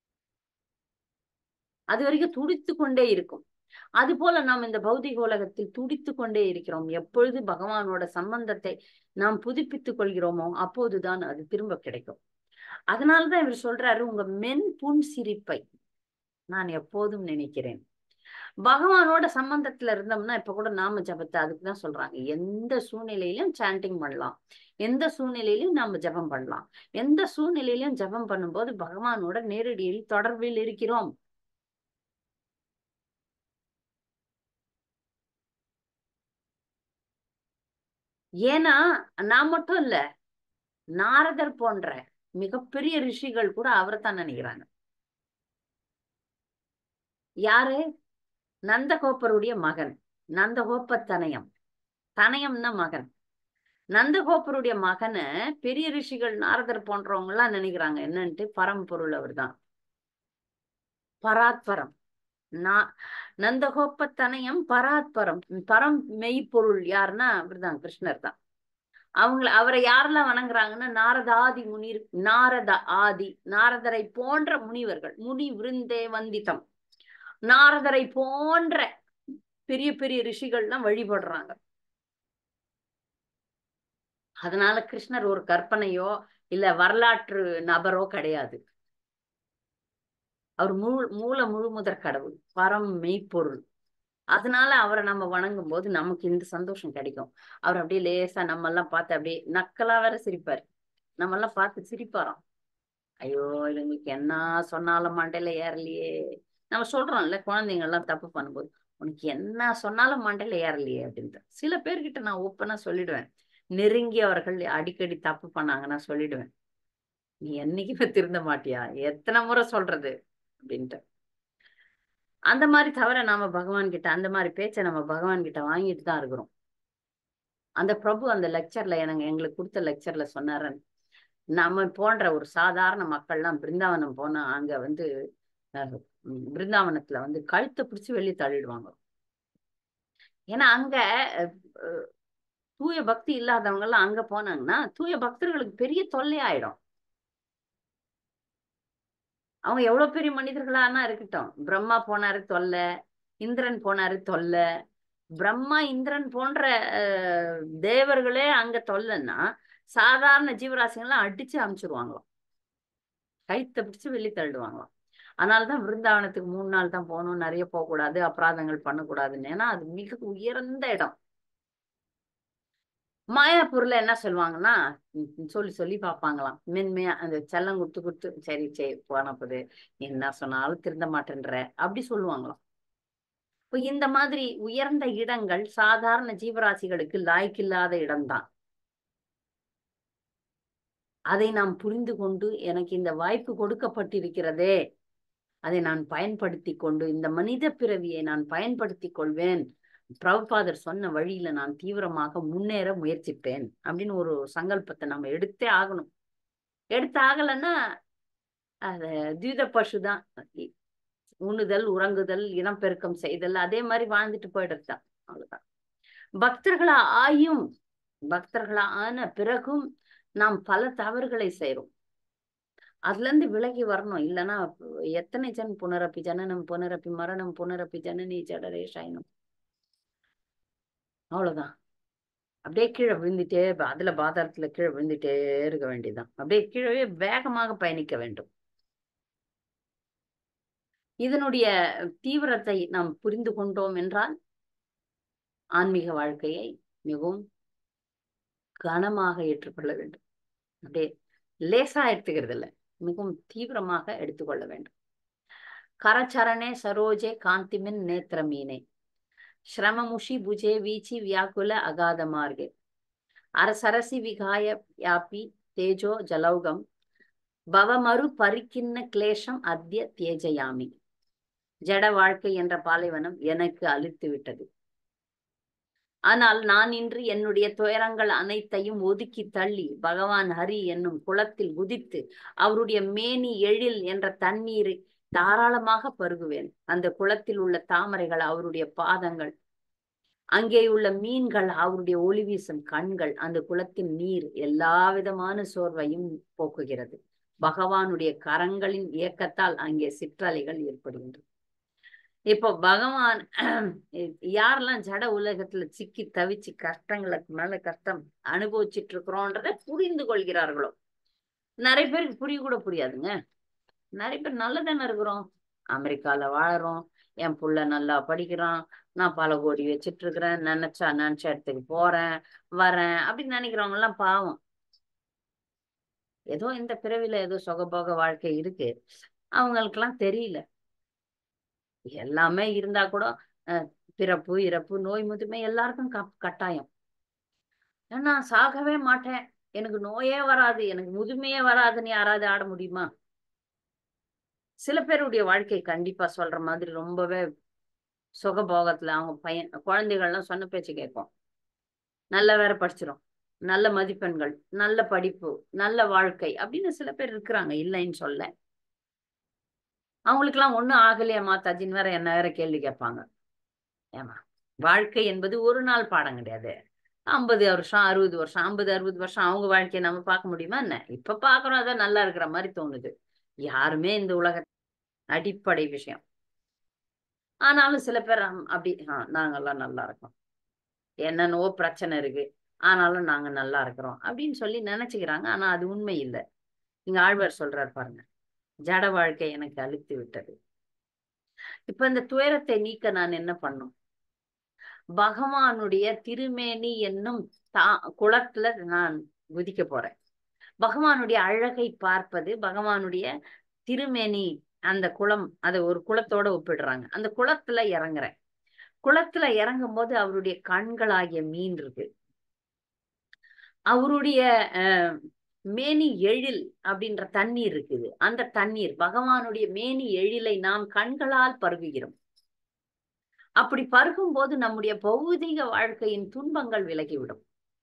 அது வரைக்கும் துடித்து கொண்டே இருக்கும் அது போல நாம் இந்த பௌதிக உலகத்தில் துடித்து கொண்டே இருக்கிறோம் எப்பொழுது பகவானோட சம்பந்தத்தை நாம் புதுப்பித்துக் கொள்கிறோமோ அப்போதுதான் அது திரும்ப கிடைக்கும் அதனாலதான் இவர் சொல்றாரு உங்க மென் புன் சிரிப்பை நான் எப்போதும் நினைக்கிறேன் பகவானோட சம்பந்தத்துல இருந்தோம்னா இப்ப கூட நாம ஜபத்தை அதுக்குதான் சொல்றாங்க எந்த சூழ்நிலையிலும் சாண்டிங் பண்ணலாம் எந்த சூழ்நிலையிலும் நாம ஜபம் பண்ணலாம் எந்த சூழ்நிலையிலும் ஜபம் பண்ணும்போது பகவானோட நேரடியில் தொடர்பில் இருக்கிறோம் ஏன்னா நான் மட்டும் இல்ல நாரதர் போன்ற மிகப்பெரிய ரிஷிகள் கூட அவரை தான் நினைக்கிறாங்க யாரு நந்தகோப்பருடைய மகன் நந்தகோப்ப தனயம் தனயம்னா மகன் நந்தகோப்பருடைய மகனை பெரிய ரிஷிகள் நாரதர் போன்றவங்க எல்லாம் நினைக்கிறாங்க என்னன்ட்டு பரம்பொருள் அவர் தான் பராத்பரம் நான் நந்தகோப்ப தனயம் பராத்பரம் பரம் மெய்ப்பொருள் யாருன்னா அவர்தான் கிருஷ்ணர் தான் அவங்கள அவரை யாரெல்லாம் வணங்குறாங்கன்னா நாரதாதி முனிர் நாரத ஆதி நாரதரை போன்ற முனிவர்கள் முனி விருந்தே வந்திதம் நாரதரை போன்ற பெரிய பெரிய ரிஷிகள்லாம் வழிபடுறாங்க அதனால கிருஷ்ணர் ஒரு கற்பனையோ இல்ல வரலாற்று நபரோ கிடையாது அவர் முழு மூல முழுமுதற் கடவுள் பரம் மெய்ப்பொருள் அதனால அவரை நம்ம வணங்கும் போது நமக்கு இந்த சந்தோஷம் கிடைக்கும் அவர் அப்படியே லேசா நம்ம எல்லாம் பார்த்து அப்படியே நக்கலா வேற சிரிப்பாரு நம்ம எல்லாம் பார்த்து சிரிப்பாராம் ஐயோ இவங்களுக்கு என்ன சொன்னாலும் மண்டையில ஏறலையே நம்ம சொல்றோம்ல குழந்தைங்க எல்லாம் தப்பு பண்ணும்போது உனக்கு என்ன சொன்னாலும் மண்டையில ஏறலையே அப்படின்ட்டு சில பேர்கிட்ட நான் ஓப்பனா சொல்லிடுவேன் நெருங்கியவர்கள் அடிக்கடி தப்பு பண்ணாங்கன்னா சொல்லிடுவேன் நீ என்னைக்குமே திருந்த மாட்டியா எத்தனை முறை சொல்றது அப்படின்ட்டு அந்த மாதிரி தவிர நாம பகவான் கிட்ட அந்த மாதிரி பேச்சை நம்ம பகவான் கிட்ட வாங்கிட்டு தான் இருக்கிறோம் அந்த பிரபு அந்த லெக்சர்ல எனக்கு எங்களுக்கு கொடுத்த லெக்சர்ல சொன்னாரு நம்ம போன்ற ஒரு சாதாரண மக்கள்லாம் பிருந்தாவனம் போனா அங்க வந்து பிருந்தாவனத்துல வந்து கழுத்தை பிடிச்சி வெளியே தள்ளிடுவாங்க ஏன்னா அங்க தூய பக்தி இல்லாதவங்க எல்லாம் அங்க போனாங்கன்னா தூய பக்தர்களுக்கு பெரிய தொல்லை ஆயிடும் அவங்க எவ்வளவு பெரிய மனிதர்களானா இருக்கட்டும் பிரம்மா போனாரு தொல்லை இந்திரன் போனாரு தொல்லை பிரம்மா இந்திரன் போன்ற அஹ், தேவர்களே அங்க தொல்லைன்னா சாதாரண ஜீவராசிகள்லாம் அடிச்சு அமுச்சிருவாங்களாம் கைத்த பிடிச்சு வெளியே தள்ளிடுவாங்களாம் அதனாலதான் விருந்தாவனத்துக்கு மூணு நாள் தான் போகணும் நிறைய போகக்கூடாது அபராதங்கள் பண்ணக்கூடாதுன்னு ஏன்னா அது மிக உயர்ந்த இடம் மாயாப்பூர்ல என்ன சொல்லுவாங்கன்னா ம், சொல்லி சொல்லி பார்ப்பாங்களாம் மென்மையா அந்த செல்லம் கொடுத்து கொடுத்து சரி சரி போனப்பது என்ன சொன்னாலும் திருந்த மாட்டேன்ற அப்படி சொல்லுவாங்களாம் இப்போ இந்த மாதிரி உயர்ந்த இடங்கள் சாதாரண ஜீவராசிகளுக்கு லாய்க்கில்லாத இடம்தான் அதை நாம் புரிந்து கொண்டு எனக்கு இந்த வாய்ப்பு கொடுக்கப்பட்டிருக்கிறதே அதை நான் பயன்படுத்தி கொண்டு இந்த மனித பிறவியை நான் பயன்படுத்தி கொள்வேன் பிரபுபாதர் சொன்ன வழியில நான் தீவிரமாக முன்னேற முயற்சிப்பேன் அப்படின்னு ஒரு சங்கல்பத்தை நம்ம எடுத்தே ஆகணும் எடுத்து ஆகலைன்னா அது தீத பசு தான் உண்ணுதல் உறங்குதல் இனப்பெருக்கம் செய்தல் அதே மாதிரி வாழ்ந்துட்டு போயிடுறது தான் அவ்வளவுதான் பக்தர்களா ஆயும் பக்தர்களா ஆன பிறகும் நாம் பல தவறுகளை செய்றோம் அதுல இருந்து விலகி வரணும் இல்லைன்னா எத்தனை ஜன் புனரப்பி ஜனனம் புனரப்பி மரணம் புனரப்பி ஜனனி ஜடரேஷாயினும் அவ்வளவுதான் அப்படியே கீழே விழுந்துட்டே அதுல பாதாரத்துல கீழே விழுந்துட்டே இருக்க வேண்டியதுதான் அப்படியே கீழே வேகமாக பயணிக்க வேண்டும் இதனுடைய தீவிரத்தை நாம் புரிந்து கொண்டோம் என்றால் ஆன்மீக வாழ்க்கையை மிகவும் கனமாக ஏற்றுக்கொள்ள வேண்டும் அப்படியே லேசா எடுத்துக்கிறது இல்லை மிகவும் தீவிரமாக எடுத்துக்கொள்ள வேண்டும் கரச்சரணே சரோஜே காந்திமின் நேத்திரமீனே ஸ்ரமமுஷி புஜே வீச்சி வியாக்குல அகாத மார்கே அரசரசி விகாய வியாபி தேஜோ ஜலௌகம் பவமரு பரிக்கின்ன கிளேஷம் அத்திய தேஜயாமி ஜட வாழ்க்கை என்ற பாலைவனம் எனக்கு அழித்து விட்டது ஆனால் நான் இன்று என்னுடைய துயரங்கள் அனைத்தையும் ஒதுக்கி தள்ளி பகவான் ஹரி என்னும் குளத்தில் குதித்து அவருடைய மேனி எழில் என்ற தண்ணீரை தாராளமாக பருகுவேன் அந்த குளத்தில் உள்ள தாமரைகள் அவருடைய பாதங்கள் அங்கே உள்ள மீன்கள் அவருடைய ஒளி வீசும் கண்கள் அந்த குளத்தின் நீர் எல்லா விதமான சோர்வையும் போக்குகிறது பகவானுடைய கரங்களின் இயக்கத்தால் அங்கே சிற்றலைகள் ஏற்படுகின்றன இப்போ பகவான் யாரெல்லாம் ஜட உலகத்துல சிக்கி தவிச்சு கஷ்டங்களுக்கு மேல கஷ்டம் அனுபவிச்சுட்டு இருக்கிறோன்றத புரிந்து கொள்கிறார்களோ நிறைய பேருக்கு புரிய கூட புரியாதுங்க நிறைய பேர் நல்லதானே இருக்கிறோம் அமெரிக்கால வாழறோம் என் புள்ள நல்லா படிக்கிறான் நான் பல கோடி வச்சிட்டு இருக்கிறேன் நினைச்சா நினைச்ச இடத்துக்கு போறேன் வரேன் அப்படின்னு நினைக்கிறவங்க எல்லாம் பாவம் ஏதோ இந்த பிறவில ஏதோ சுகபோக வாழ்க்கை இருக்கு அவங்களுக்கெல்லாம் தெரியல எல்லாமே இருந்தா கூட பிறப்பு இறப்பு நோய் முதுமை எல்லாருக்கும் கட்டாயம் ஏன்னா சாகவே மாட்டேன் எனக்கு நோயே வராது எனக்கு முதுமையே வராதுன்னு யாராவது ஆட முடியுமா சில பேருடைய வாழ்க்கை கண்டிப்பா சொல்ற மாதிரி ரொம்பவே சுகபோகத்துல அவங்க பையன் குழந்தைகள்லாம் சொன்ன பேச்சு கேட்கும் நல்ல வேற படிச்சிரும் நல்ல மதிப்பெண்கள் நல்ல படிப்பு நல்ல வாழ்க்கை அப்படின்னு சில பேர் இருக்கிறாங்க இல்லைன்னு சொல்ல அவங்களுக்கு எல்லாம் ஒண்ணும் ஆகலையா மாதாஜின்னு வேற என்ன வேற கேள்வி கேட்பாங்க ஏமா வாழ்க்கை என்பது ஒரு நாள் பாடம் கிடையாது ஐம்பது வருஷம் அறுபது வருஷம் ஐம்பது அறுபது வருஷம் அவங்க வாழ்க்கையை நம்ம பார்க்க முடியுமா என்ன இப்ப பாக்குறோம் அதான் நல்லா இருக்கிற மாதிரி தோணுது யாருமே இந்த உலக அடிப்படை விஷயம் ஆனாலும் சில பேர் அப்படி ஆஹ் நாங்கெல்லாம் நல்லா இருக்கோம் என்னென்னவோ பிரச்சனை இருக்கு ஆனாலும் நாங்க நல்லா இருக்கிறோம் அப்படின்னு சொல்லி நினைச்சுக்கிறாங்க ஆனா அது உண்மை இல்லை இங்க ஆழ்வார் சொல்றாரு பாருங்க ஜட வாழ்க்கை எனக்கு அழித்து விட்டது இப்ப இந்த துயரத்தை நீக்க நான் என்ன பண்ணும் பகவானுடைய திருமேனி என்னும் தா குளத்துல நான் குதிக்க போறேன் பகவானுடைய அழகை பார்ப்பது பகவானுடைய திருமேனி அந்த குளம் அதை ஒரு குளத்தோட ஒப்பிடுறாங்க அந்த குளத்துல இறங்குறேன் குளத்துல இறங்கும் போது அவருடைய கண்களாகிய மீன் இருக்கு அவருடைய அஹ் மேனி எழில் அப்படின்ற தண்ணீர் இருக்குது அந்த தண்ணீர் பகவானுடைய மேனி எழிலை நாம் கண்களால் பருகுகிறோம் அப்படி பருகும் போது நம்முடைய பௌதிக வாழ்க்கையின் துன்பங்கள் விலகிவிடும்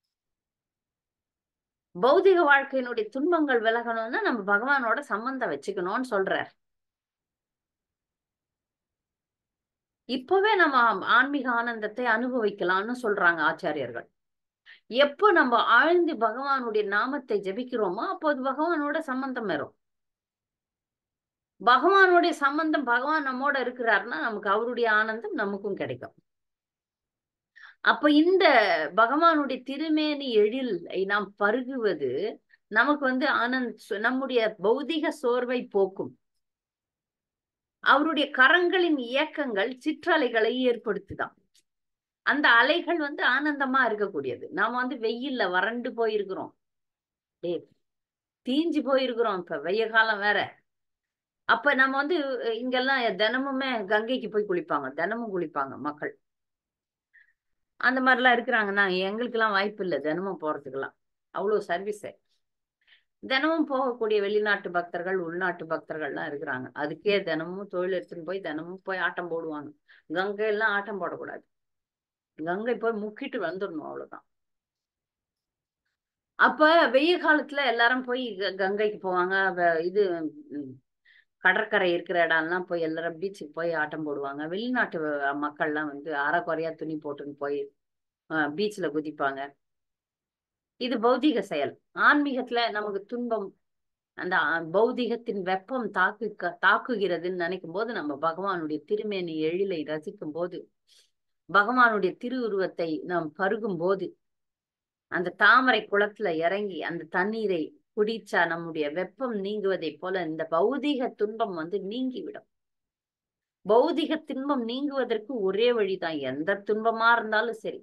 பௌதிக வாழ்க்கையினுடைய துன்பங்கள் விலகணும்னா நம்ம பகவானோட சம்பந்தம் வச்சுக்கணும்னு சொல்றார் இப்பவே நம்ம ஆன்மீக ஆனந்தத்தை அனுபவிக்கலாம்னு சொல்றாங்க ஆச்சாரியர்கள் எப்போ நம்ம ஆழ்ந்து பகவானுடைய நாமத்தை ஜபிக்கிறோமோ அப்போது பகவானோட சம்பந்தம் வரும் பகவானுடைய சம்பந்தம் பகவான் நம்மோட இருக்கிறாருன்னா நமக்கு அவருடைய ஆனந்தம் நமக்கும் கிடைக்கும் அப்ப இந்த பகவானுடைய திருமேனி எழிலை நாம் பருகுவது நமக்கு வந்து ஆனந்த் நம்முடைய பௌதிக சோர்வை போக்கும் அவருடைய கரங்களின் இயக்கங்கள் சிற்றலைகளை ஏற்படுத்துதான் அந்த அலைகள் வந்து ஆனந்தமா இருக்கக்கூடியது நாம வந்து வெயில்ல வறண்டு போயிருக்கிறோம் டே தீஞ்சு போயிருக்கிறோம் இப்ப வெய்ய காலம் வேற அப்ப நம்ம வந்து இங்கெல்லாம் தினமுமே கங்கைக்கு போய் குளிப்பாங்க தினமும் குளிப்பாங்க மக்கள் அந்த மாதிரிலாம் இருக்கிறாங்கன்னா எங்களுக்கு எல்லாம் வாய்ப்பு இல்லை தினமும் போறதுக்கெல்லாம் அவ்வளவு சர்வீஸ் தினமும் போகக்கூடிய வெளிநாட்டு பக்தர்கள் உள்நாட்டு பக்தர்கள்லாம் இருக்கிறாங்க அதுக்கே தினமும் தொழில் எடுத்துன்னு போய் தினமும் போய் ஆட்டம் போடுவாங்க கங்கை எல்லாம் ஆட்டம் போடக்கூடாது கங்கை போய் முக்கிட்டு வந்துடணும் அவ்வளவுதான் அப்ப வெய்ய காலத்துல எல்லாரும் போய் கங்கைக்கு போவாங்க இது கடற்கரை இருக்கிற இடம்லாம் போய் எல்லாரும் பீச்சுக்கு போய் ஆட்டம் போடுவாங்க வெளிநாட்டு மக்கள்லாம் வந்து அறக்குறையா துணி போட்டுன்னு போய் பீச்ல குதிப்பாங்க இது பௌதிக செயல் ஆன்மீகத்துல நமக்கு துன்பம் அந்த பௌதிகத்தின் வெப்பம் தாக்கு தாக்குகிறதுன்னு நினைக்கும் போது நம்ம பகவானுடைய திருமேனி எழிலை ரசிக்கும் போது பகவானுடைய திருவுருவத்தை நாம் பருகும் போது அந்த தாமரை குளத்துல இறங்கி அந்த தண்ணீரை குடிச்சா நம்முடைய வெப்பம் நீங்குவதை போல இந்த பௌதிக துன்பம் வந்து நீங்கிவிடும் பௌதிக துன்பம் நீங்குவதற்கு ஒரே வழிதான் எந்த துன்பமா இருந்தாலும் சரி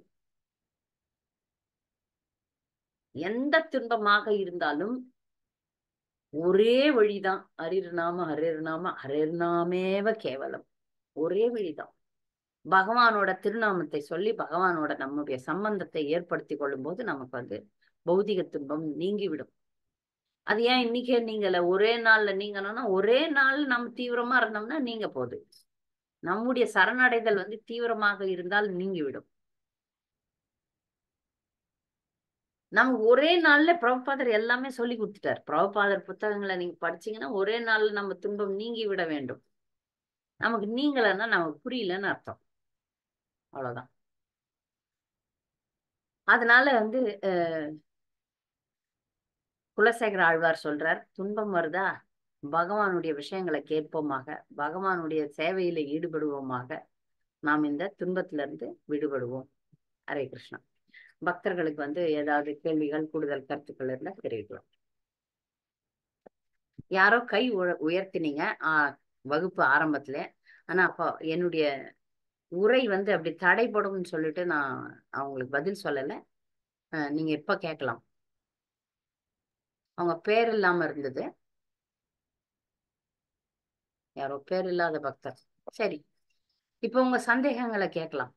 எந்த துன்பமாக இருந்தாலும் ஒரே வழிதான் ஹரிர்நாம ஹரிர்நாம ஹரிர்நாமேவ கேவலம் ஒரே வழிதான் பகவானோட திருநாமத்தை சொல்லி பகவானோட நம்முடைய சம்பந்தத்தை ஏற்படுத்தி கொள்ளும் போது நமக்கு வந்து பௌதிக துன்பம் நீங்கிவிடும் அது ஏன் இன்னைக்கே நீங்கள ஒரே நாள்ல நீங்கன்னா ஒரே நாள் நம்ம தீவிரமா இருந்தோம்னா நீங்க போகுது நம்முடைய சரணடைதல் வந்து தீவிரமாக இருந்தால் நீங்கிவிடும் நமக்கு ஒரே நாள்ல பிரபுபாதர் எல்லாமே சொல்லி கொடுத்துட்டார் பிரபுபாதர் புத்தகங்களை நீங்க படிச்சீங்கன்னா ஒரே நாள்ல நம்ம துன்பம் நீங்கி விட வேண்டும் நமக்கு நீங்களன்னா நமக்கு புரியலன்னு அர்த்தம் அவ்வளவுதான் அதனால வந்து குலசேகர ஆழ்வார் சொல்றார் துன்பம் வருதா பகவானுடைய விஷயங்களை கேட்போமாக பகவானுடைய சேவையில ஈடுபடுவோமாக நாம் இந்த துன்பத்திலிருந்து விடுபடுவோம் ஹரே கிருஷ்ணா பக்தர்களுக்கு வந்து ஏதாவது கேள்விகள் கூடுதல் கருத்துக்கள் இருந்தா தெரிவிக்கலாம் யாரோ கை உயர்த்தினீங்க ஆஹ் வகுப்பு ஆரம்பத்துல ஆனா அப்போ என்னுடைய உரை வந்து அப்படி தடைப்படும்னு சொல்லிட்டு நான் அவங்களுக்கு பதில் சொல்லலை நீங்க எப்ப கேட்கலாம் அவங்க பேர் இல்லாம இருந்தது யாரோ பேர் இல்லாத பக்தர் சரி இப்போ உங்க சந்தேகங்களை கேட்கலாம்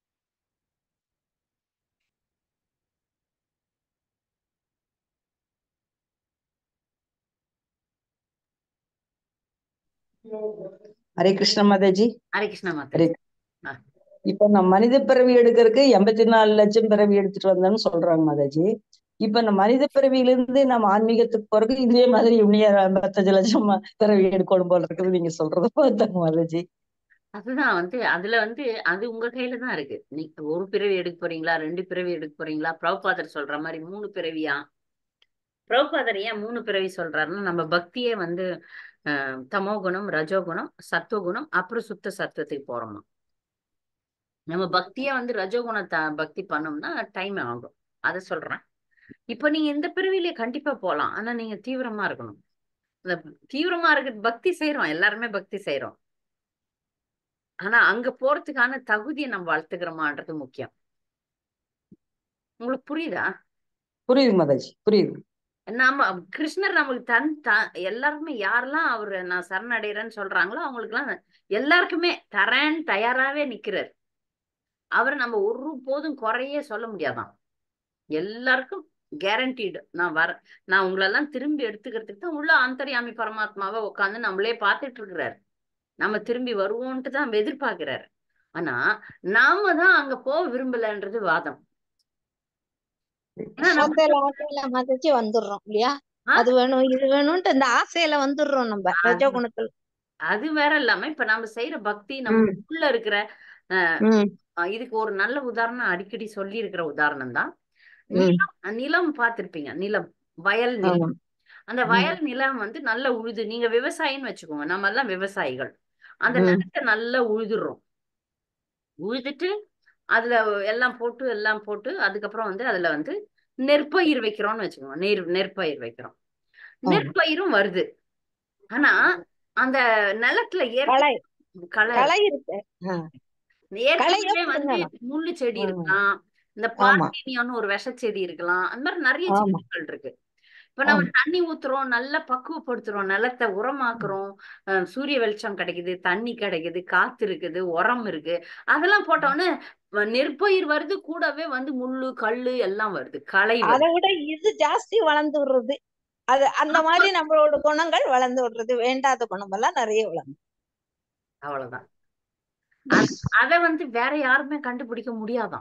ஹரே கிருஷ்ண மாதாஜி ஹரே கிருஷ்ண மாதா ஹரே இப்ப நம்ம மனித பிறவி எடுக்கிறதுக்கு எண்பத்தி நாலு லட்சம் பிறவி எடுத்துட்டு வந்தோம்னு சொல்றாங்க மாதாஜி இப்ப இந்த மனித பிறவியில இருந்து நம்ம ஆன்மீகத்துக்கு போறது இதே மாதிரி இவனைய ஐம்பத்தஞ்சு லட்சம் பிறவி எடுக்கணும் போல இருக்குது நீங்க சொல்றத பார்த்தாங்க மாதாஜி அதுதான் வந்து அதுல வந்து அது உங்க கையில தான் இருக்கு நீ ஒரு பிறவி எடுக்க போறீங்களா ரெண்டு பிறவி எடுக்க போறீங்களா பிரபுபாதர் சொல்ற மாதிரி மூணு பிறவியா பிரபுபாதர் ஏன் மூணு பிறவி சொல்றாருன்னா நம்ம பக்தியே வந்து அஹ் தமோ குணம் ரஜோகுணம் சத்துவகுணம் அப்புறம் சுத்த சத்துவத்துக்கு போறோமா நம்ம பக்தியா வந்து ரஜோகுணத்தை பக்தி பண்ணோம்னா டைம் ஆகும் அதை சொல்றேன் இப்ப நீங்க இந்த பிறவிலே கண்டிப்பா போலாம் ஆனா நீங்க தீவிரமா இருக்கணும் இந்த தீவிரமா இருக்க பக்தி செய்யறோம் எல்லாருமே பக்தி செய்யறோம் ஆனா அங்க போறதுக்கான தகுதியை நம்ம வளர்த்துக்கிறோமான்றது முக்கியம் உங்களுக்கு புரியுதா புரியுது மாதாஜி புரியுது நாம கிருஷ்ணர் நமக்கு தன் த எல்லாருமே யாரெல்லாம் அவரு நான் சரணடைகிறேன்னு சொல்றாங்களோ அவங்களுக்கு எல்லாம் எல்லாருக்குமே தரேன் தயாராவே நிக்கிறார் அவர் நம்ம ஒரு போதும் குறையே சொல்ல முடியாதான் எல்லாருக்கும் கேரண்டீடு நான் வர நான் உங்களெல்லாம் திரும்பி எடுத்துக்கிறதுக்கு தான் உள்ள ஆந்தரியாமி பரமாத்மாவை உட்காந்து நம்மளே பார்த்துட்டு இருக்கிறாரு நம்ம திரும்பி வருவோன்ட்டு தான் எதிர்பார்க்கிறாரு ஆனா நாம தான் அங்க போக விரும்பலன்றது வாதம் ஆசையில ஆசையில மதிச்சு வந்துடுறோம் இல்லையா அது வேணும் இது வேணும்ட்டு இந்த ஆசையில வந்துடுறோம் நம்ம ரஜகுணத்துல அது வேற இல்லாம இப்ப நம்ம செய்யற பக்தி நம்ம உள்ள இருக்கிற இதுக்கு ஒரு நல்ல உதாரணம் அடிக்கடி சொல்லி இருக்கிற உதாரணம் தான் நிலம் நிலம் பார்த்திருப்பீங்க நிலம் வயல் நிலம் அந்த வயல் நிலம் வந்து நல்ல உழுது நீங்க விவசாயின்னு வச்சுக்கோங்க நம்ம எல்லாம் விவசாயிகள் அந்த நிலத்தை நல்லா உழுதுடுறோம் உழுதுட்டு அதுல எல்லாம் போட்டு எல்லாம் போட்டு அதுக்கப்புறம் வந்து அதுல வந்து நெற்பயிர் வைக்கிறோம்னு வச்சுக்கோங்க நெற் நெற்பயிர் வைக்கிறோம் ஆமா. நெற்பயிரும் வருது ஆனா அந்த நிலத்துல களை ஏற்கனவே களை களை இருக்கு ஆ. ஏற்கனவே களையை வந்து பிடுங்கணும். முள்ளு செடி ஆ. இருக்கலாம் இந்த ஆமா. பார்த்தினியான்னு ஒரு விஷ செடி இருக்கலாம் அந்த மாதிரி நிறைய ஆமா. செடிகள் இருக்கு இப்ப நம்ம ஆமா. தண்ணி ஊத்துறோம் நல்லா பக்குவப்படுத்துறோம் நிலத்தை உரமாக்குறோம் அஹ் சூரிய வெளிச்சம் கிடைக்குது தண்ணி கிடைக்குது காத்து இருக்குது உரம் இருக்கு அதெல்லாம் போட்டோன்னே நெற்பயிர் வருது கூடவே வந்து முள்ளு கல்லு எல்லாம் வருது களை அதை வருது விட இது ஜாஸ்தி வளர்ந்து விடுறது அது அந்த அப்ப மாதிரி நம்மளோட குணங்கள் வளர்ந்து விடுறது வேண்டாத குணம் எல்லாம் நிறைய வளர்ந்து அவ்வளவுதான் அத- அத வந்து வேற யாருமே கண்டுபிடிக்க முடியாதாம்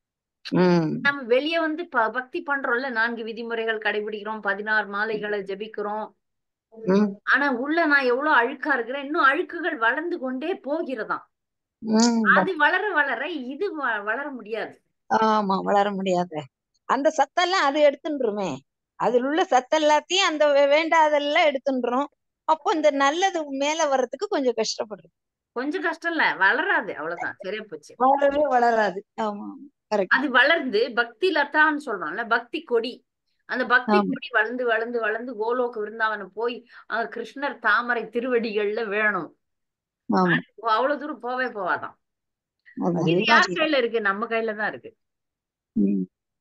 உம் நம்ம வெளிய வந்து ப- பக்தி பண்றோம்ல நான்கு விதிமுறைகள் கடைபிடிக்கிறோம் பதினாறு மாலைகளை ஜெபிக்கிறோம் உம் ஆனா உள்ள நான் எவ்வளவு அழுக்கா இருக்கிறேன் இன்னும் அழுக்குகள் வளர்ந்து கொண்டே போகிறதாம் உம் அது வளர வளர இது வ- வளர முடியாது ஆமா வளர முடியாது அந்த சத்தெல்லாம் அது எடுத்துட்டுருமே அதுல உள்ள சத்து எல்லாத்தையும் அந்த வே- வேண்டாதெல்லாம் எடுத்துட்டுரும் அப்போ இந்த நல்லது மேல வர்றதுக்கு கொஞ்சம் கஷ்டப்படுது கொஞ்சம் கஷ்டம் இல்ல வளராது அவ்வளவுதான் சரியா போச்சு வளரவே வளராது ஆமா கரெக்ட் அது வளர்ந்து பக்தி லதான்னு சொல்றோம்ல பக்தி கொடி அந்த பக்தி ஆமா கொடி வளர்ந்து வளர்ந்து வளர்ந்து கோலோக விருந்தாவனம் போய் அங்க கிருஷ்ணர் தாமரை திருவடிகள்ல வேணும் ஆமா அவ்வளவு தூரம் போவே போவாதாம் இது அதேதான் யார் அதேதான் கையில இருக்கு நம்ம கையில தான் இருக்கு உம்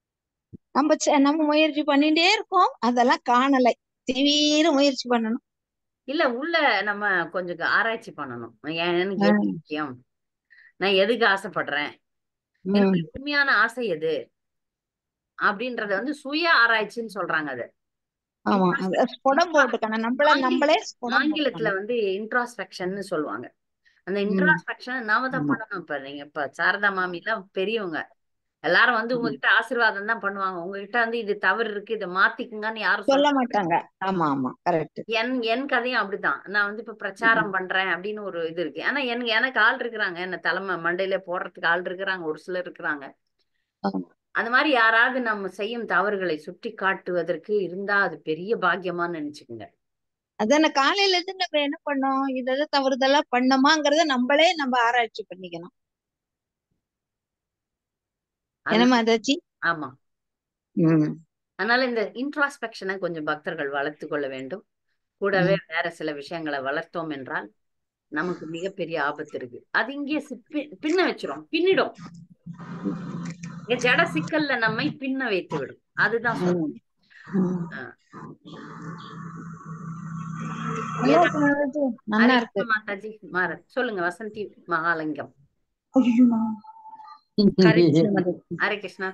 நம்ம ச- நம்ம முயற்சி பண்ணிட்டே இருக்கோம் அதெல்லாம் காணலை தீவிர முயற்சி பண்ணணும் இல்ல உள்ள நம்ம கொஞ்சம் ஆராய்ச்சி பண்ணணும் ஏன் எனக்கு எது ஆஹ் முக்கியம் நான் எதுக்கு ஆசைப்படுறேன் உம் என்னுடைய உண்மையான ஆசை எது அப்படின்றத வந்து சுய ஆராய்ச்சின்னு சொல்றாங்க அது ஆமா அது ஸ்புடம் போட்டுக்கணும் நம்மள ஆங்கில நம்மளே ஸ்புடம் ஆங்கிலத்துல போட்டுக்கணும் வந்து இன்ட்ராஸ்பெக்ஷன் சொல்லுவாங்க அந்த உம் இன்ட்ராஸ்பெக்ஷன் நாம தான் ஆமா பண்ணணும் இப்ப நீங்க இப்ப சாரதா மாமி எல்லாம் பெரியவங்க எல்லாரும் வந்து உம் உங்ககிட்ட ஆசீர்வாதம் தான் பண்ணுவாங்க உங்ககிட்ட வந்து இது தவறு இருக்கு இதை மாத்திக்குங்கன்னு யாரும் சொல்ல சொல்ல மாட்டாங்க ஆமா ஆமா கரெக்ட் என் என் கதையும் அப்படிதான் நான் வந்து இப்ப பிரச்சாரம் பண்றேன் அப்படின்னு ஒரு இது இருக்கு ஆனா எனக்கு எனக்கு ஆள் இருக்கிறாங்க என்ன தலைமை மண்டையில போடுறதுக்கு ஆள் இருக்கிறாங்க ஒரு சிலர் இருக்கிறாங்க ஆமா அந்த மாதிரி யாராவது நம்ம செய்யும் தவறுகளை சுட்டி காட்டுவதற்கு இருந்தா அது பெரிய பாக்கியமா நினைச்சுக்குங்க அதான காலையில இருந்து நம்ம என்ன பண்ணோம் இதெல்லாம் தவறுதலா பண்ணோமாங்கிறத நம்மளே நம்ம ஆராய்ச்சி பண்ணிக்கணும் அது என்னமா அதாச்சி ஆமா உம் அதனால இந்த இன்ட்ராஸ்பெக்ஷனை கொஞ்சம் பக்தர்கள் வளர்த்து கொள்ள வேண்டும் கூடவே உம் வேற சில விஷயங்களை வளர்த்தோம் என்றால் நமக்கு மிகப்பெரிய ஆபத்து இருக்கு அது இங்கே சி- பி- பின்ன வச்சிரும் பின்னிடும் இங்க ஜட சிக்கல்ல நம்மை பின்ன வைத்து விடும் அதுதான் சொல்றேன் உம் உம் ஆ. நல்லா வேற இருக்கு மாதாஜி நல்லா ஹரே இருக்கு கிருஷ்ண மாதாஜி மாற சொல்லுங்க வசந்தி மகாலிங்கம் ஐயோ. ஹரே கிருஷ்ண மதர் ஹரே கிருஷ்ணா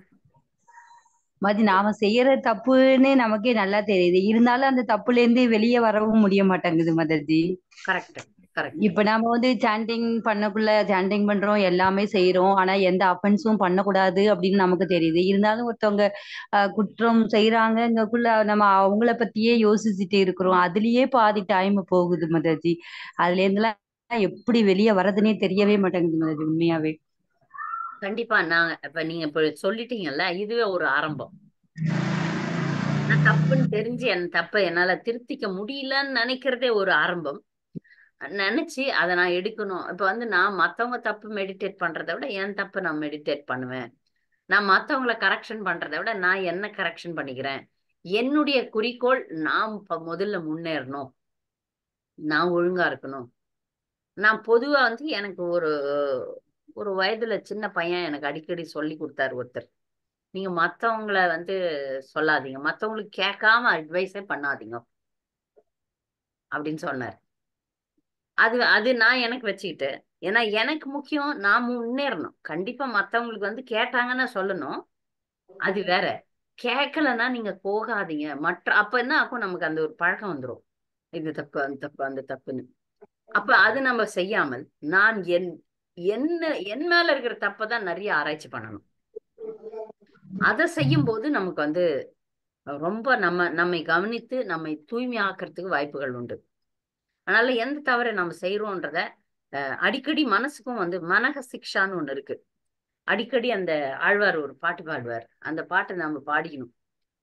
மதி நாம செய்யற தப்புன்னு நமக்கே நல்லா தெரியுது இருந்தாலும் அந்த தப்புல இருந்து வெளியே வரவும் முடிய மாட்டேங்குது மதர்ஜி கரெக்ட் கரெக்ட் இப்ப நாம வந்து சாண்டிங் பண்ணக்குள்ள சாண்டிங் பண்றோம் எல்லாமே செய்யறோம் ஆனா எந்த அஃபென்ஸும் பண்ணக்கூடாது அப்படின்னு நமக்கு தெரியுது இருந்தாலும் ஒருத்தவங்க அஹ், குற்றம் செய்யறாங்கங்கக்குள்ள நம்ம அவங்கள பத்தியே யோசிச்சுட்டு இருக்கிறோம் அதுலயே பாதி டைம் போகுது மதர்ஜி அதுல இருந்தெல்லாம் எப்படி வெளியே வர்றதுன்னே தெரியவே மாட்டேங்குது மதர்ஜி உண்மையாவே கண்டிப்பா நான் இப்ப நீங்க இப்ப சொல்லிட்டீங்கல்ல இதுவே ஒரு ஆரம்பம் நான் தப்புன்னு தெரிஞ்சு என் தப்பை என்னால திருத்திக்க முடியலன்னு நினைக்கிறதே ஒரு ஆரம்பம் நினைச்சு அதை நான் எடுக்கணும் இப்ப வந்து நான் மத்தவங்க தப்பு மெடிடேட் பண்றதை விட என் தப்பு நான் மெடிடேட் பண்ணுவேன் நான் மத்தவங்கள கரெக்ஷன் பண்றதை விட நான் என்ன கரெக்ஷன் பண்ணிக்கிறேன் என்னுடைய குறிக்கோள் நான் இப்ப முதல்ல முன்னேறணும் நான் ஒழுங்கா இருக்கணும் நான் பொதுவா வந்து எனக்கு ஒரு ஒரு வயதுல சின்ன பையன் எனக்கு அடிக்கடி சொல்லி கொடுத்தாரு ஒருத்தர் நீங்க மத்தவங்கள வந்து சொல்லாதீங்க மத்தவங்களுக்கு கேட்காம அட்வைஸே பண்ணாதீங்க அப்படின்னு சொன்னார் அது அது நான் எனக்கு வச்சுக்கிட்டு ஏன்னா எனக்கு முக்கியம் நான் முன்னேறணும் கண்டிப்பா மத்தவங்களுக்கு வந்து கேட்டாங்கன்னா சொல்லணும் அது வேற கேட்கலன்னா நீங்க போகாதீங்க மற்ற அப்ப என்ன ஆகும் நமக்கு அந்த ஒரு பழக்கம் வந்துரும் இது தப்பு அந்த தப்பு அந்த தப்புன்னு அப்ப அது நம்ம செய்யாமல் நான் என் என்ன என் மேல இருக்கிற தப்பை தான் நிறைய ஆராய்ச்சி பண்ணணும் அதை செய்யும் போது நமக்கு வந்து ரொம்ப நம்ம நம்மை கவனித்து நம்மை தூய்மையாக்குறதுக்கு வாய்ப்புகள் உண்டு அதனால எந்த தவறை நம்ம செய்யறோன்றத அஹ், அடிக்கடி மனசுக்கும் வந்து மனக சிக்ஷான்னு ஒண்ணு இருக்கு அடிக்கடி அந்த ஆழ்வார் ஒரு பாட்டு பாடுவார் அந்த பாட்டை நாம பாடிக்கணும்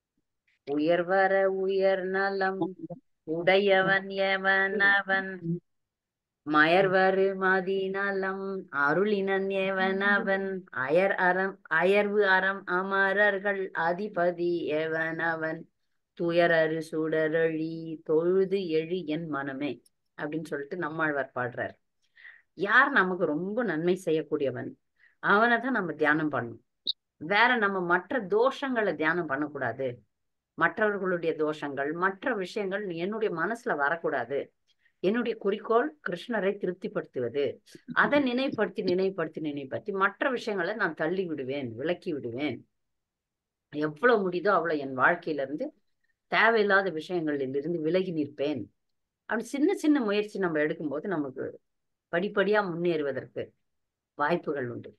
உயர்வர உயர் நலம் உடையவன் எவன் அவன் மயர்வரு மதிநலம் அருளினன் எவனவன் அயர் அறம் அயர்வு அறம் அமரர்கள் அதிபதி எவனவன் துயரறு சுடரழி தொழுது எழு என் மனமே அப்படின்னு சொல்லிட்டு நம்மாழ்வார் பாடுறார் யார் நமக்கு ரொம்ப நன்மை செய்யக்கூடியவன் அவனை தான் நம்ம தியானம் பண்ணணும் வேற நம்ம மற்ற தோஷங்களை தியானம் பண்ணக்கூடாது மற்றவர்களுடைய தோஷங்கள் மற்ற விஷயங்கள் என்னுடைய மனசுல வரக்கூடாது என்னுடைய குறிக்கோள் கிருஷ்ணரை திருப்திப்படுத்துவது அதை நினைப்படுத்தி நினைப்படுத்தி நினைப்படுத்தி மற்ற விஷயங்களை நான் தள்ளி விடுவேன் விலக்கி விடுவேன் எவ்வளவு முடியுதோ அவ்வளவு என் வாழ்க்கையில இருந்து தேவையில்லாத விஷயங்களில் இருந்து விலகி நிற்பேன் அப்படி சின்ன சின்ன முயற்சி நம்ம எடுக்கும்போது நமக்கு படிப்படியா முன்னேறுவதற்கு வாய்ப்புகள் உண்டு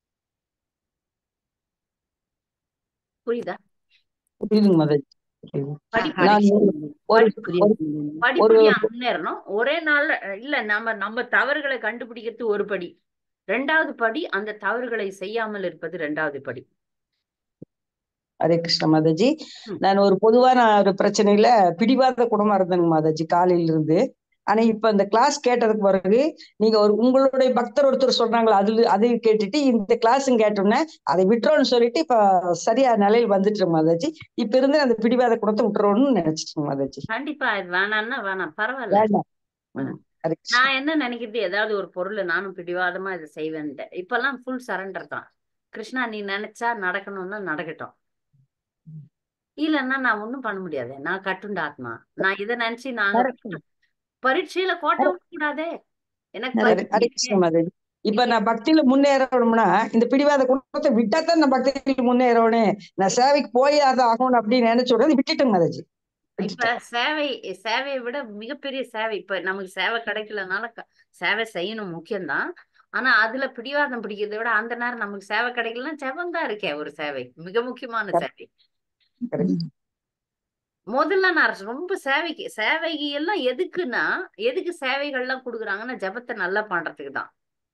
புரியுதா புரியுதுங்க மாதாஜி புரியுது. நான் ஒரு ஒரு படிப்படியா முன்னேறணும் ஒரே நாள்ல இல்ல நம்ம நம்ம தவறுகளை கண்டுபிடிக்கிறது ஒரு படி ரெண்டாவது படி அந்த தவறுகளை செய்யாமல் இருப்பது ரெண்டாவது படி ஹரே கிருஷ்ண மாதாஜி ம். நான் ஒரு பொதுவான ஒரு பிரச்சனையில பிடிவாத குணமா இருந்தேங்க மாதாஜி காலையில இருந்து ஆனா இப்ப இந்த கிளாஸ் கேட்டதுக்கு பிறகு நீங்க ஒரு உங்களுடைய பக்தர் ஒருத்தர் சொல்றாங்களா அது அதை கேட்டுட்டு இந்த கிளாஸும் கேட்டோன்னே அதை விட்டுறோம்னு சொல்லிட்டு இப்ப சரியா நிலையில் வந்துட்டு மாதாஜி இப்ப இருந்து அந்த பிடிவாத குணத்தை விட்டுறோம்னு நினைச்சிட்டேன் மாதாஜி கண்டிப்பா இது வேணாம்னா வேணாம் பரவாயில்ல வேண்டாம் ம். ஹரே கிருஷ்ணா நான் என்ன நினைக்கிறது ஏதாவது ஒரு பொருளை நானும் பிடிவாதமா இதை செய்வேன்ட்டு இப்பெல்லாம் ஃபுல் சரண்டர் தான் கிருஷ்ணா நீ நினைச்சா நடக்கணும்னா நடக்கட்டும் இல்லைன்னா நான் ஒண்ணும் பண்ண முடியாது நான் கட்டுண்ட ஆத்மா நான் இதை நினைச்சு நாங்க Correct. பரீட்சையில கோட்டை விடக்கூடாதே எனக்கு ஹரே பரீட்சை ஹரே இருக்கு. கிருஷ்ண மாதாஜி இப்ப நான் பக்தியில முன்னேறணும்னா இந்த பிடிவாத குணத்தை விட்டா தான் நான் பக்தியில முன்னேறணும் நான் சேவைக்கு போய் அதை ஆகணும் அப்படின்னு நினைச்ச உடனே விட்டுட்டேன் மாதாஜி இப்ப விட்டுட்டேன் சேவை சேவையை விட மிகப்பெரிய சேவை இப்ப நமக்கு சேவை கிடைக்கலனால க- சேவை செய்யணும் முக்கியம்தான் ஆனா அதுல பிடிவாதம் பிடிக்கிறதை விட அந்த நேரம் நமக்கு சேவை கிடைக்கலன்னா ஜெபம் தான் இருக்கே ஒரு சேவை மிக முக்கியமான சேவை Correct. முதல்ல நான் ரொம்ப சேவைக்கு சேவை எல்லாம் எதுக்குன்னா எதுக்கு சேவைகள்லாம் கொடுக்குறாங்கன்னா ஜெபத்தை நல்லா பண்றதுக்கு தான்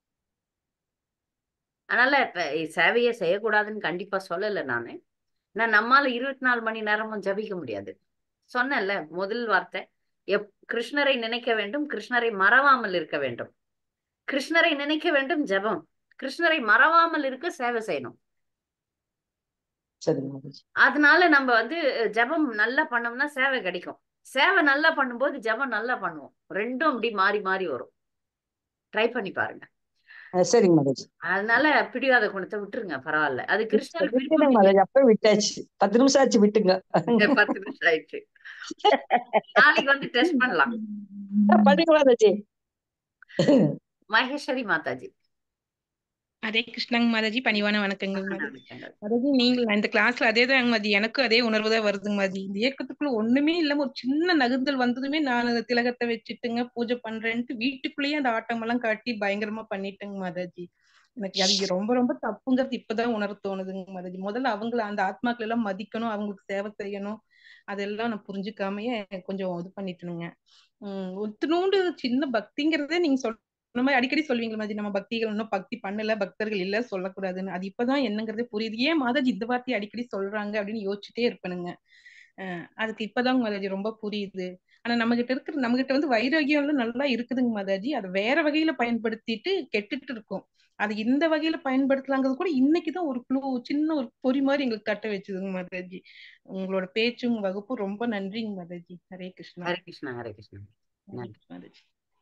அதனால இப்ப சேவையை செய்யக்கூடாதுன்னு கண்டிப்பா சொல்லல நானு நான் நம்மால இருபத்தி நாலு மணி நேரமும் ஜபிக்க முடியாது சொன்னேன்ல முதல் வார்த்தை எப் கிருஷ்ணரை நினைக்க வேண்டும் கிருஷ்ணரை மறவாமல் இருக்க வேண்டும் கிருஷ்ணரை நினைக்க வேண்டும் ஜெபம் கிருஷ்ணரை மறவாமல் இருக்க சேவை செய்யணும் சரிங்க மாதாஜி அதனால நம்ம வந்து ஜெபம் நல்லா பண்ணோம்னா சேவை கிடைக்கும் சேவை நல்லா பண்ணும்போது ஜெபம் நல்லா பண்ணுவோம் ரெண்டும் அப்படி மாறி மாறி வரும் ட்ரை பண்ணி பாருங்க அஹ் சரிங்க மாதாஜி அதனால பிடிவாத குணத்தை விட்டுருங்க பரவாயில்ல அது கிருஷ்ணருக்கு விட்டுட்டேன் விருப்பம் மாதாஜி அப்ப விட்டாச்சு பத்து நிமிஷம் ஆச்சு விட்டுங்க இல்லை. பத்து நிமிஷம் ஆயிடுச்சு நாளைக்கு வந்து டெஸ்ட் பண்ணலாம் பண்ணுங்க மாதாஜி மகேஸ்வரி மாதாஜி ஹரே கிருஷ்ணங்க மாதாஜி பணிவான வணக்கங்கள் மாதாஜி வணக்கங்கள். மாதாஜி நீங்கள் இந்த கிளாஸ்ல அதே தான் மாதி எனக்கும் அதே உணர்வு தான் வருதுங்க மாதி இந்த இயக்கத்துக்குள்ள ஒண்ணுமே இல்லாம ஒரு சின்ன நகுந்தல் வந்ததுமே நான் அந்த திலகத்தை வச்சுட்டுங்க பூஜை பண்றேன்ட்டு வீட்டுக்குள்ளேயே அந்த ஆட்டம் எல்லாம் காட்டி பயங்கரமா பண்ணிட்டேங்க மாதாஜி எனக்கு அது ரொம்ப ரொம்ப தப்புங்கிறது இப்பதான் உணர தோணுதுங்க மாதாஜி முதல்ல அவங்கள அந்த ஆத்மாக்கள் எல்லாம் மதிக்கணும் அவங்களுக்கு சேவை செய்யணும் அதெல்லாம் நான் புரிஞ்சுக்காமயே கொஞ்சம் இது பண்ணிட்டேனுங்க உம் ஒத்துனூண்டு சின்ன பக்திங்கிறதே நீங்க சொல் இந்த மாதிரி அடிக்கடி சொல்வீங்க மாதிரி நம்ம பக்திகள் இன்னும் பக்தி பண்ணல பக்தர்கள் இல்ல சொல்லக்கூடாதுன்னு அது இப்பதான் என்னங்கிறதே புரியுது ஏன் மாதாஜி இந்த வார்த்தையை அடிக்கடி சொல்றாங்க அப்படின்னு யோசிச்சுட்டே இருப்பேனுங்க அஹ் அதுக்கு இப்பதான் மாதாஜி ரொம்ப புரியுது ஆனா நம்ம கிட்ட இருக்கிற நம்ம கிட்ட வந்து வைராகியம் எல்லாம் நல்லா இருக்குதுங்க மாதாஜி அதை வேற வகையில பயன்படுத்திட்டு கெட்டுட்டு இருக்கோம் அது இந்த வகையில பயன்படுத்தலாங்கிறது கூட இன்னைக்குதான் ஒரு க்ளூ சின்ன ஒரு பொறி மாதிரி எங்களுக்கு கட்ட வச்சுதுங்க மாதாஜி உங்களோட பேச்சும் வகுப்பும் ரொம்ப நன்றிங்க மாதாஜி ஹரே கிருஷ்ணா ஹரே கிருஷ்ணா ஹரே கிருஷ்ணா நன்றி மாதாஜி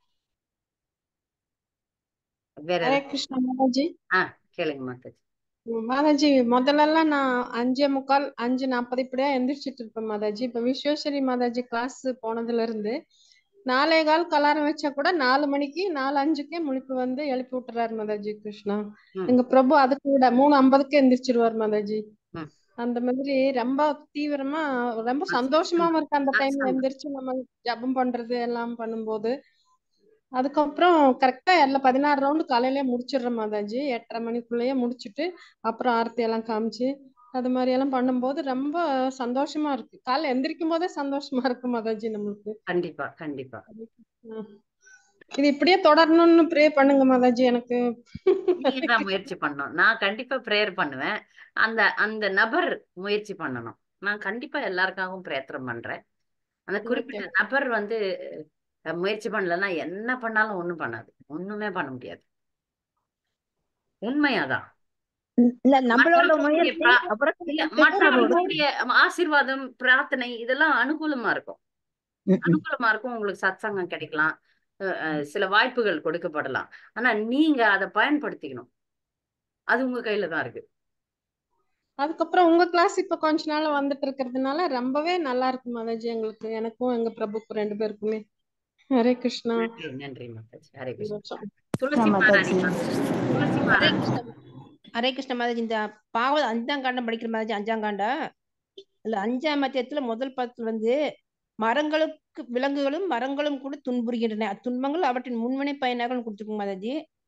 வேற ஹரே ஏதாவது- கிருஷ்ணா மாதாஜி ஆ கேளுங்க மாதாஜி மாதாஜி முதல்லலாம் நான் அஞ்சே முக்கால் அஞ்சு நாற்பது இப்படியா எந்திரிச்சிட்டு இருப்பேன் மாதாஜி இப்ப விஸ்வேஸ்வரி மாதாஜி கிளாஸ் போனதுல இருந்து நாலே கால் கலாரம் வச்சா கூட நாலு மணிக்கு நாலு அஞ்சுக்கே முழிப்பு வந்து எழுப்பி விட்டுறாரு மாதாஜி கிருஷ்ணா ம். எங்க பிரபு அதுக்கு விட மூணு ஐம்பதுக்கு எந்திரிச்சிருவார் மாதாஜி ம். அந்த மாதிரி ரொம்ப தீவிரமா ரொம்ப ஆ, சந்தோஷமாவும் இருக்கு அந்த ஆ, டைம்ல சந்தோஷம். எந்திரிச்சு நம்ம ஜபம் பண்றது எல்லாம் பண்ணும்போது அதுக்கப்புறம் கரெக்டா எல்லாம் பதினாறு ரவுண்டு காலையிலேயே முடிச்சிடுறேன் மாதாஜி எட்டரை மணிக்குள்ளேயே முடிச்சுட்டு அப்புறம் ஆரத்தி எல்லாம் காமிச்சு அது மாதிரி எல்லாம் பண்ணும்போது ரொம்ப சந்தோஷமா இருக்கு காலைல எந்திரிக்கும் போதே சந்தோஷமா இருக்கு மாதாஜி நம்மளுக்கு கண்டிப்பா கண்டிப்பா ஆ. இது இப்படியே தொடரணும்னு ப்ரே பண்ணுங்க மாதாஜி எனக்கு நீங்க தான் முயற்சி பண்ணணும் நான் கண்டிப்பா ப்ரேயர் பண்ணுவேன் அந்த அந்த நபர் முயற்சி பண்ணணும் நான் கண்டிப்பா எல்லாருக்காகவும் பிரயத்தனம் பண்றேன் அந்த குறிப்பிட்ட நபர் வந்து அஹ் முயற்சி பண்ணலன்னா என்ன பண்ணாலும் ஒண்ணும் பண்ணாது ஒண்ணுமே பண்ண முடியாது உண்மையாதான் இல்ல நம்மளோட மற்றவர்களுடைய முயற்சி பிரா- அப்புறம் இல்ல கிடைக்கிறதுக்கு நம்மளோட மற்றவர்களுடைய ஆசீர்வாதம் பிரார்த்தனை இதெல்லாம் அனுகூலமா இருக்கும் ம், ம். அனுகூலமா இருக்கும் உங்களுக்கு சத்சங்கம் கிடைக்கலாம் அஹ் அஹ் சில வாய்ப்புகள் கொடுக்கப்படலாம் ஆனா நீங்க அதை பயன்படுத்திக்கணும் அது உங்க கையில தான் இருக்கு அதுக்கப்புறம் உங்க கிளாஸ் இப்ப கொஞ்ச நாள் வந்துட்டு இருக்கிறதுனால ரொம்பவே நல்லா இருக்கு மாதாஜி எங்களுக்கு எனக்கும் எங்க பிரபுக்கும் ரெண்டு பேருக்குமே ஹரே கிருஷ்ணா நன்றி நன்றி மாதாஜி ஹரே கிருஷ்ணா சந்தோஷம். துளசி மாதாஜி. மாராணி துளசி ஹரே மாராணி கிருஷ்ண ஹரே கிருஷ்ண மாதாஜி இந்த பாவம் அஞ்சாம் காண்டம் படிக்கிற மாதாஜி அஞ்சாம் காண்டா இல்ல அஞ்சாம் மத்தியத்துல முதல் பதத்துல வந்து மரங்களுக்கு விலங்குகளும் மரங்களும் கூட துன்புறுகின்றன அத்துன்பங்கள் அவற்றின் முன்வினை பயனாக கொடுத்துருக்கும் மாதாஜி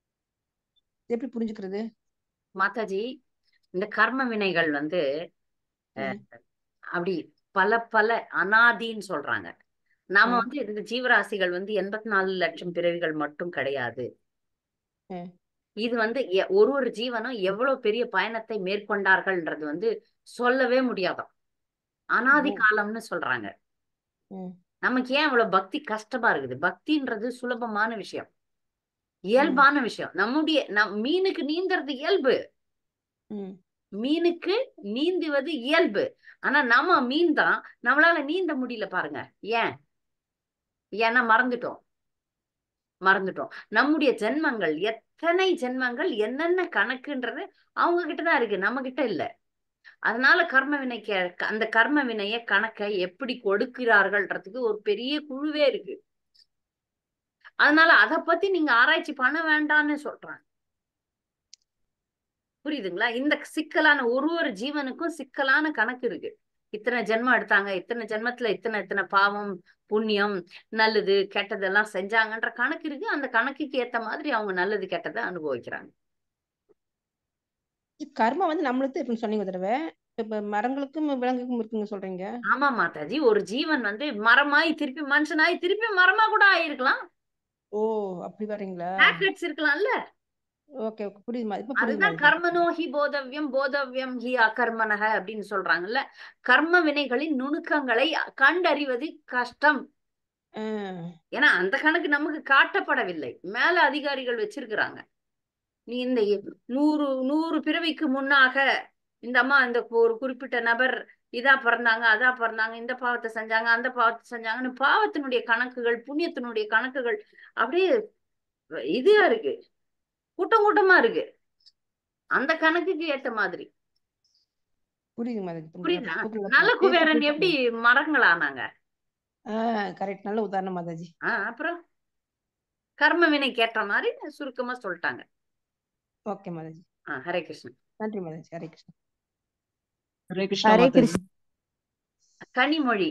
இது எப்படி புரிஞ்சுக்கிறது மாதாஜி இந்த கர்ம வினைகள் வந்து அஹ், ம், அப்படி பல பல அனாதின்னு சொல்றாங்க நாம ம், வந்து இந்த ஜீவராசிகள் வந்து எண்பத்தி நாலு லட்சம் பிறவிகள் மட்டும் கிடையாது ம், இது வந்து எ- ஒரு ஒரு ஜீவனும் எவ்வளவு பெரிய பயணத்தை மேற்கொண்டார்கள்ன்றது வந்து சொல்லவே முடியாதாம் அனாதி ஓ, காலம்னு சொல்றாங்க ம், நமக்கு ஏன் இவ்வளவு பக்தி கஷ்டமா இருக்குது பக்தின்றது சுலபமான விஷயம் ம், இயல்பான விஷயம் நம்முடைய நம் மீனுக்கு நீந்துறது இயல்பு ம். மீனுக்கு நீந்துவது இயல்பு ஆனா நம்ம மீன் தான் நம்மளால நீந்த முடியல பாருங்க ஏன் ஏன்னா மறந்துட்டோம் மறந்துட்டோம் நம்முடைய ஜென்மங்கள் எத்தனை ஜென்மங்கள் என்னென்ன கணக்குன்றது அவங்க கிட்டதான் இருக்கு நம்ம கிட்ட இல்ல அதனால கர்ம வினைக்கு அந்த கர்ம வினைய கணக்கை எப்படி கொடுக்கிறார்கள்ன்றதுக்கு ஒரு பெரிய குழுவே இருக்கு அதனால அத பத்தி நீங்க ஆராய்ச்சி பண்ண வேண்டாம்னு சொல்றாங்க புரியுதுங்களா இந்த சிக்கலான ஒரு ஒரு ஜீவனுக்கும் சிக்கலான கணக்கு இருக்கு இத்தனை ஜென்மம் எடுத்தாங்க இத்தனை ஜென்மத்துல இத்தனை இத்தனை பாவம் புண்ணியம் நல்லது கெட்டதெல்லாம் செஞ்சாங்கன்ற கணக்கு இருக்கு அந்த கணக்குக்கு ஏத்த மாதிரி அவங்க நல்லது கெட்டதை அனுபவிக்கிறாங்க கர்மம் வந்து நம்மளுக்கு இருக்குன்னு சொன்னீங்க ஒரு தடவை இப்ப மரங்களுக்கும் விலங்குக்கும் இருக்குங்க சொல்றீங்க ஆமா மாதாஜி ஒரு ஜீவன் வந்து மரமாய் திருப்பி மனுஷனாய் திருப்பி மரமா கூட ஆயிருக்கலாம் ஓ அப்படி வர்றீங்களா பேக்கெட்ஸ் இருக்கலாம்ல ஓகே ஓகே புரியுது மா- இப்ப புரியுது அதுதான் மாதாஜி கர்மனோ ஹி போதவ்யம் போதவ்யம் ஹி அகர்மனக அப்படின்னு சொல்றாங்கல்ல கர்ம வினைகளின் நுணுக்கங்களை கண்டறிவது கஷ்டம் ஆஹ் ஏன்னா அந்த கணக்கு நமக்கு காட்டப்படவில்லை மேல அதிகாரிகள் வச்சிருக்கிறாங்க நீ இந்த நூறு நூறு பிறவிக்கு முன்னாக இந்த அம்மா இந்த ஒரு குறிப்பிட்ட நபர் இதா பிறந்தாங்க அதா பிறந்தாங்க இந்த பாவத்தை செஞ்சாங்க அந்த பாவத்தை செஞ்சாங்கன்னு பாவத்தினுடைய கணக்குகள் புண்ணியத்தினுடைய கணக்குகள் அப்படியே இதா இருக்கு கூட்டம் கூட்டமா இருக்கு அந்த கணக்குக்கு ஏத்த மாதிரி புரியுது மாதாஜி புரியுது. புரியுதா புரியுது. நல்ல பேச குபேரன் பேச எப்படி மரங்களானாங்க ஆஹ் கரெக்ட் நல்ல உதாரணம் மாதாஜி ஆஹ் அப்புறம் கர்ம வினைக்கு ஏற்ற மாதிரி சுருக்கமா சொல்லிட்டாங்க ஓகே மாதாஜி ஆஹ் ஹரே கிருஷ்ணன் நன்றி மாதாஜி ஹரே கிருஷ்ணா ஹரே கிருஷ்ணா ஹரே மாதாஜி கிருஷ்ண கனிமொழி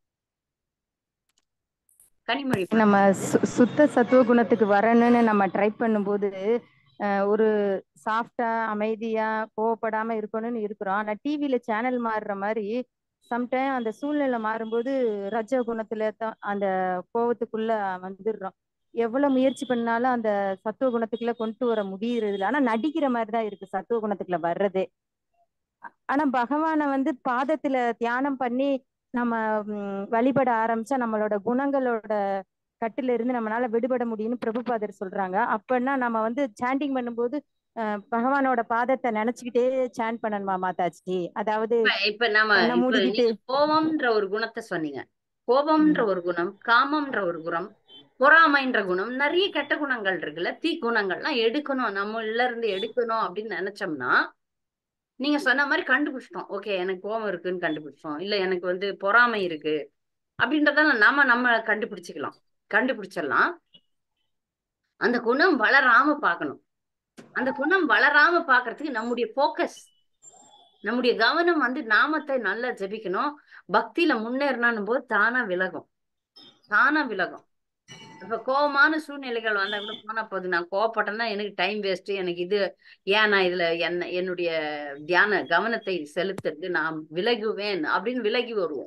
கனிமொழி நம்ம சு- சுத்த சத்துவ குணத்துக்கு வரணும்னு நம்ம ட்ரை பண்ணும்போது அஹ், ஒரு சாஃப்டா அமைதியா கோவப்படாம இருக்கணும்னு இருக்கிறோம் ஆனா டிவில சேனல் மாறுற மாதிரி சம்டைம் அந்த சூழ்நிலை மாறும்போது ரஜ குணத்துல தான் அந்த கோவத்துக்குள்ள வந்துடுறோம் எவ்வளவு முயற்சி பண்ணாலும் அந்த சத்துவ குணத்துக்குள்ள கொண்டு வர முடியறது இல்ல ஆனா நடிக்கிற மாதிரி தான் இருக்கு சத்துவ குணத்துக்குள்ள வர்றதே ஆனா பகவானை வந்து பாதத்துல தியானம் பண்ணி நம்ம ம், வழிபட ஆரம்பிச்சா நம்மளோட குணங்களோட கட்டுல இருந்து நம்மளால விடுபட முடியும்னு பிரபுபாதர் சொல்றாங்க அப்பன்னா நம்ம வந்து சாண்டிங் பண்ணும்போது அஹ், பகவானோட பாதத்தை நினைச்சுக்கிட்டே சாண்ட் பண்ணணுமா மாதாஜி அதாவது இப்ப இப்ப நம்ம கண்ணை இப்ப மூடிக்கிட்டு நீங்க கோபம்ன்ற ஒரு குணத்தை சொன்னீங்க கோபம்ன்ற ஒரு குணம் காமம்ன்ற ஒரு குணம் பொறாமைன்ற குணம் நிறைய கெட்ட குணங்கள் இருக்குல்ல தீ குணங்கள்லாம் எடுக்கணும் நம்மள இருந்து எடுக்கணும் அப்படின்னு நினைச்சோம்னா நீங்க சொன்ன மாதிரி கண்டுபிடிச்சிட்டோம் ஓகே எனக்கு கோபம் இருக்குன்னு கண்டுபிடிச்சோம் இல்ல எனக்கு வந்து பொறாமை இருக்கு அப்படின்றதெல்லாம் நாம நம்ம கண்டுபிடிச்சுக்கலாம் கண்டுபிடிச்சிடலாம் அந்த குணம் வளராம பார்க்கணும் அந்த குணம் வளராம பார்க்கிறதுக்கு நம்முடைய போக்கஸ் நம்முடைய கவனம் வந்து நாமத்தை நல்லா ஜெபிக்கணும் பக்தியில முன்னேறணும் போது தானா விலகும் தானா விலகும் இப்ப கோபமான சூழ்நிலைகள் வந்தா கூட போனா போது நான் கோவப்பட்டேன்னா எனக்கு டைம் வேஸ்ட் எனக்கு இது ஏன் நான் இதுல என்ன என்னுடைய தியான கவனத்தை செலுத்துறது நான் விலகுவேன் அப்படின்னு விலகி வருவோம்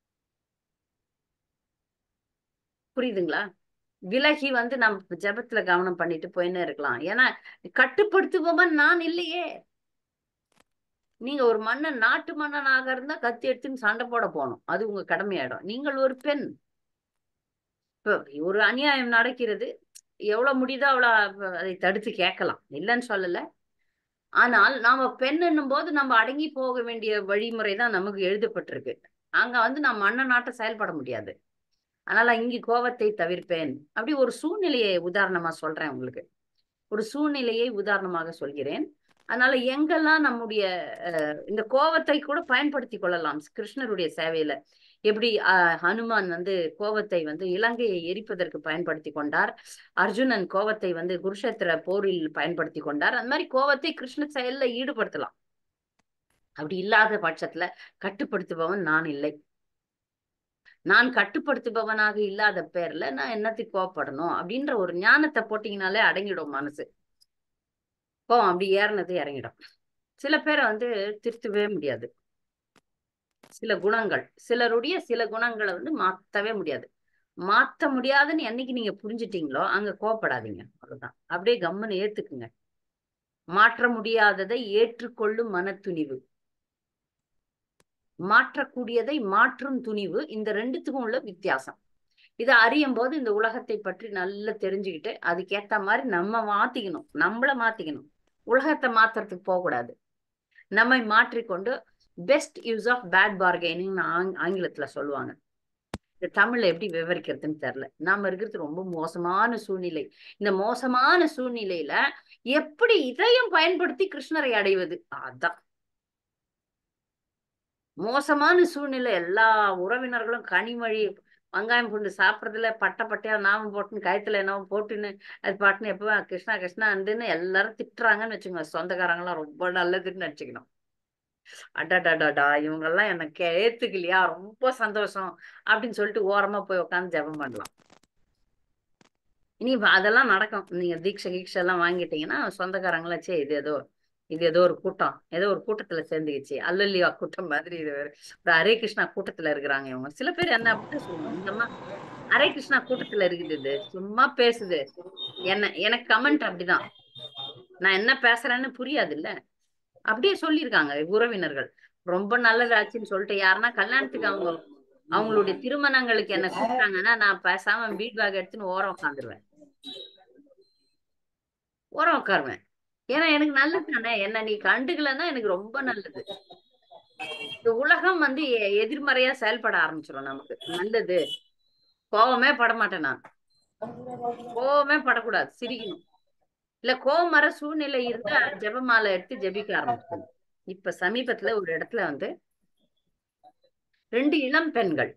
புரியுதுங்களா விலகி வந்து நம்ம ஜெபத்துல கவனம் பண்ணிட்டு போயின்னே இருக்கலாம் ஏன்னா கட்டுப்படுத்துபவன் நான் இல்லையே நீங்க ஒரு மன்னன் நாட்டு மன்னனாக இருந்தா கத்தி எடுத்துன்னு சண்டை போட போகணும் அது உங்க கடமையாயிடும் நீங்கள் ஒரு பெண் இப்ப ஒரு அநியாயம் நடக்கிறது எவ்வளவு முடியுதோ அவ்வளவு அதை தடுத்து கேட்கலாம் இல்லைன்னு சொல்லல ஆனால் நாம பெண் என்னும் போது நம்ம அடங்கி போக வேண்டிய வழிமுறை தான் நமக்கு எழுதப்பட்டிருக்கு அங்க வந்து நான் மன்ன நாட்ட செயல்பட முடியாது அதனால இங்கு கோவத்தை தவிர்ப்பேன் அப்படி ஒரு சூழ்நிலையை உதாரணமா சொல்றேன் உங்களுக்கு ஒரு சூழ்நிலையை உதாரணமாக சொல்கிறேன் அதனால எங்கெல்லாம் நம்முடைய அஹ், இந்த கோவத்தை கூட பயன்படுத்தி கொள்ளலாம் கிருஷ்ணருடைய சேவையில எப்படி அஹ், ஹனுமான் வந்து கோவத்தை வந்து இலங்கையை எரிப்பதற்கு பயன்படுத்தி கொண்டார் அர்ஜுனன் கோவத்தை வந்து குருஷேத்திர போரில் பயன்படுத்தி கொண்டார் அந்த மாதிரி கோவத்தை கிருஷ்ண செயல்ல ஈடுபடுத்தலாம் அப்படி இல்லாத பட்சத்துல கட்டுப்படுத்துபவன் நான் இல்லை நான் கட்டுப்படுத்துபவனாக இல்லாத பேர்ல நான் என்னத்துக்கு கோவப்படணும் அப்படின்ற ஒரு ஞானத்தை போட்டீங்கனாலே அடங்கிடும் மனசு கோவம் அப்படி ஏறினது இறங்கிடும் சில பேரை வந்து திருத்தவே முடியாது சில குணங்கள் சிலருடைய சில குணங்களை வந்து மாத்தவே முடியாது மாத்த முடியாதுன்னு என்னைக்கு நீங்க புரிஞ்சிட்டீங்களோ அங்க கோவப்படாதீங்க அவ்வளவுதான் அப்படியே கம்முன்னு ஏத்துக்குங்க மாற்ற முடியாததை ஏற்றுக்கொள்ளும் மனத்துணிவு மாற்றக்கூடியதை மாற்றும் துணிவு இந்த ரெண்டுத்துக்கும் உள்ள வித்தியாசம் இதை அறியும் போது இந்த உலகத்தை பற்றி நல்லா தெரிஞ்சுக்கிட்டு அதுக்கேத்த மாதிரி நம்ம மாத்திக்கணும் நம்மள மாத்திக்கணும் உலகத்தை மாத்துறதுக்கு போகக்கூடாது நம்மை மாற்றிக்கொண்டு best use of bad bargaining ஆங்கிலத்துல சொல்லுவாங்க இந்த தமிழ்ல எப்படி விவரிக்கிறதுன்னு தெரியல நாம இருக்கிறது ரொம்ப மோசமான சூழ்நிலை இந்த மோசமான சூழ்நிலையில எப்படி இதையும் பயன்படுத்தி கிருஷ்ணரை அடைவது அதான் மோசமான சூழ்நிலை எல்லா உறவினர்களும் கனிமொழி வெங்காயம் பூண்டு சாப்பிட்றதுல பட்டை பட்டையா நாம போட்டுன்னு கயத்துல என்னவோ போட்டுன்னு அது பாட்டுன்னு எப்போ கிருஷ்ணா கிருஷ்ணா அந்துன்னு எல்லாரும் திட்டுறாங்கன்னு வச்சுக்கோங்க சொந்தக்காரங்களாம் ரொம்ப நல்லதுன்னு நினச்சிக்கணும் அடடடடா இவங்கெல்லாம் எனக்கு ஏத்துக்கலையா ரொம்ப சந்தோஷம் அப்படின்னு சொல்லிட்டு ஓரமா போய் உட்காந்து ஜெபம் பண்ணலாம் இனி இப்ப அதெல்லாம் நடக்கும் நீங்க தீட்சை கீட்சை எல்லாம் வாங்கிட்டீங்கன்னா சொந்தக்காரங்களாம் சே இது ஏதோ இது ஏதோ ஒரு கூட்டம் ஏதோ ஒரு கூட்டத்துல சேர்ந்துக்கிச்சு அல்லல்லியா கூட்டம் மாதிரி இது வேற. ஒரு ஹரே கிருஷ்ணா கூட்டத்துல இருக்கிறாங்க இவங்க சில பேர் என்ன அப்படிதான் சொல்லுவாங்க இந்த அம்மா ஹரே கிருஷ்ணா கூட்டத்துல இருக்குது இது சும்மா பேசுது என்ன எனக்கு கமெண்ட் அப்படிதான் நான் என்ன பேசுறேன்னு புரியாது இல்ல அப்படியே சொல்லியிருக்காங்க உறவினர்கள் ரொம்ப நல்லதாச்சுன்னு சொல்லிட்டு யாருன்னா கல்யாணத்துக்கு அவங்க அவங்களுடைய திருமணங்களுக்கு என்ன கூப்பிட்டாங்கன்னா நான் பேசாம பீட் பேக் எடுத்துன்னு ஓரம் உட்காந்துருவேன் ஓரம் உட்காருவேன் ஏன்னா எனக்கு நல்லது தானே என்ன நீ கண்டுக்கலன்னா எனக்கு ரொம்ப நல்லது இந்த உலகம் வந்து எ- எதிர்மறையா செயல்பட ஆரம்பிச்சிடும் நமக்கு நல்லது கோவமே பட மாட்டேன் நான் கோவமே படக்கூடாது சிரிக்கணும் இல்ல கோவம் வர சூழ்நிலை இருந்தா ஜெபமாலை எடுத்து ஜெபிக்க ஆரம்பிக்கணும் இப்ப சமீபத்துல ஒரு இடத்துல வந்து ரெண்டு இளம் பெண்கள்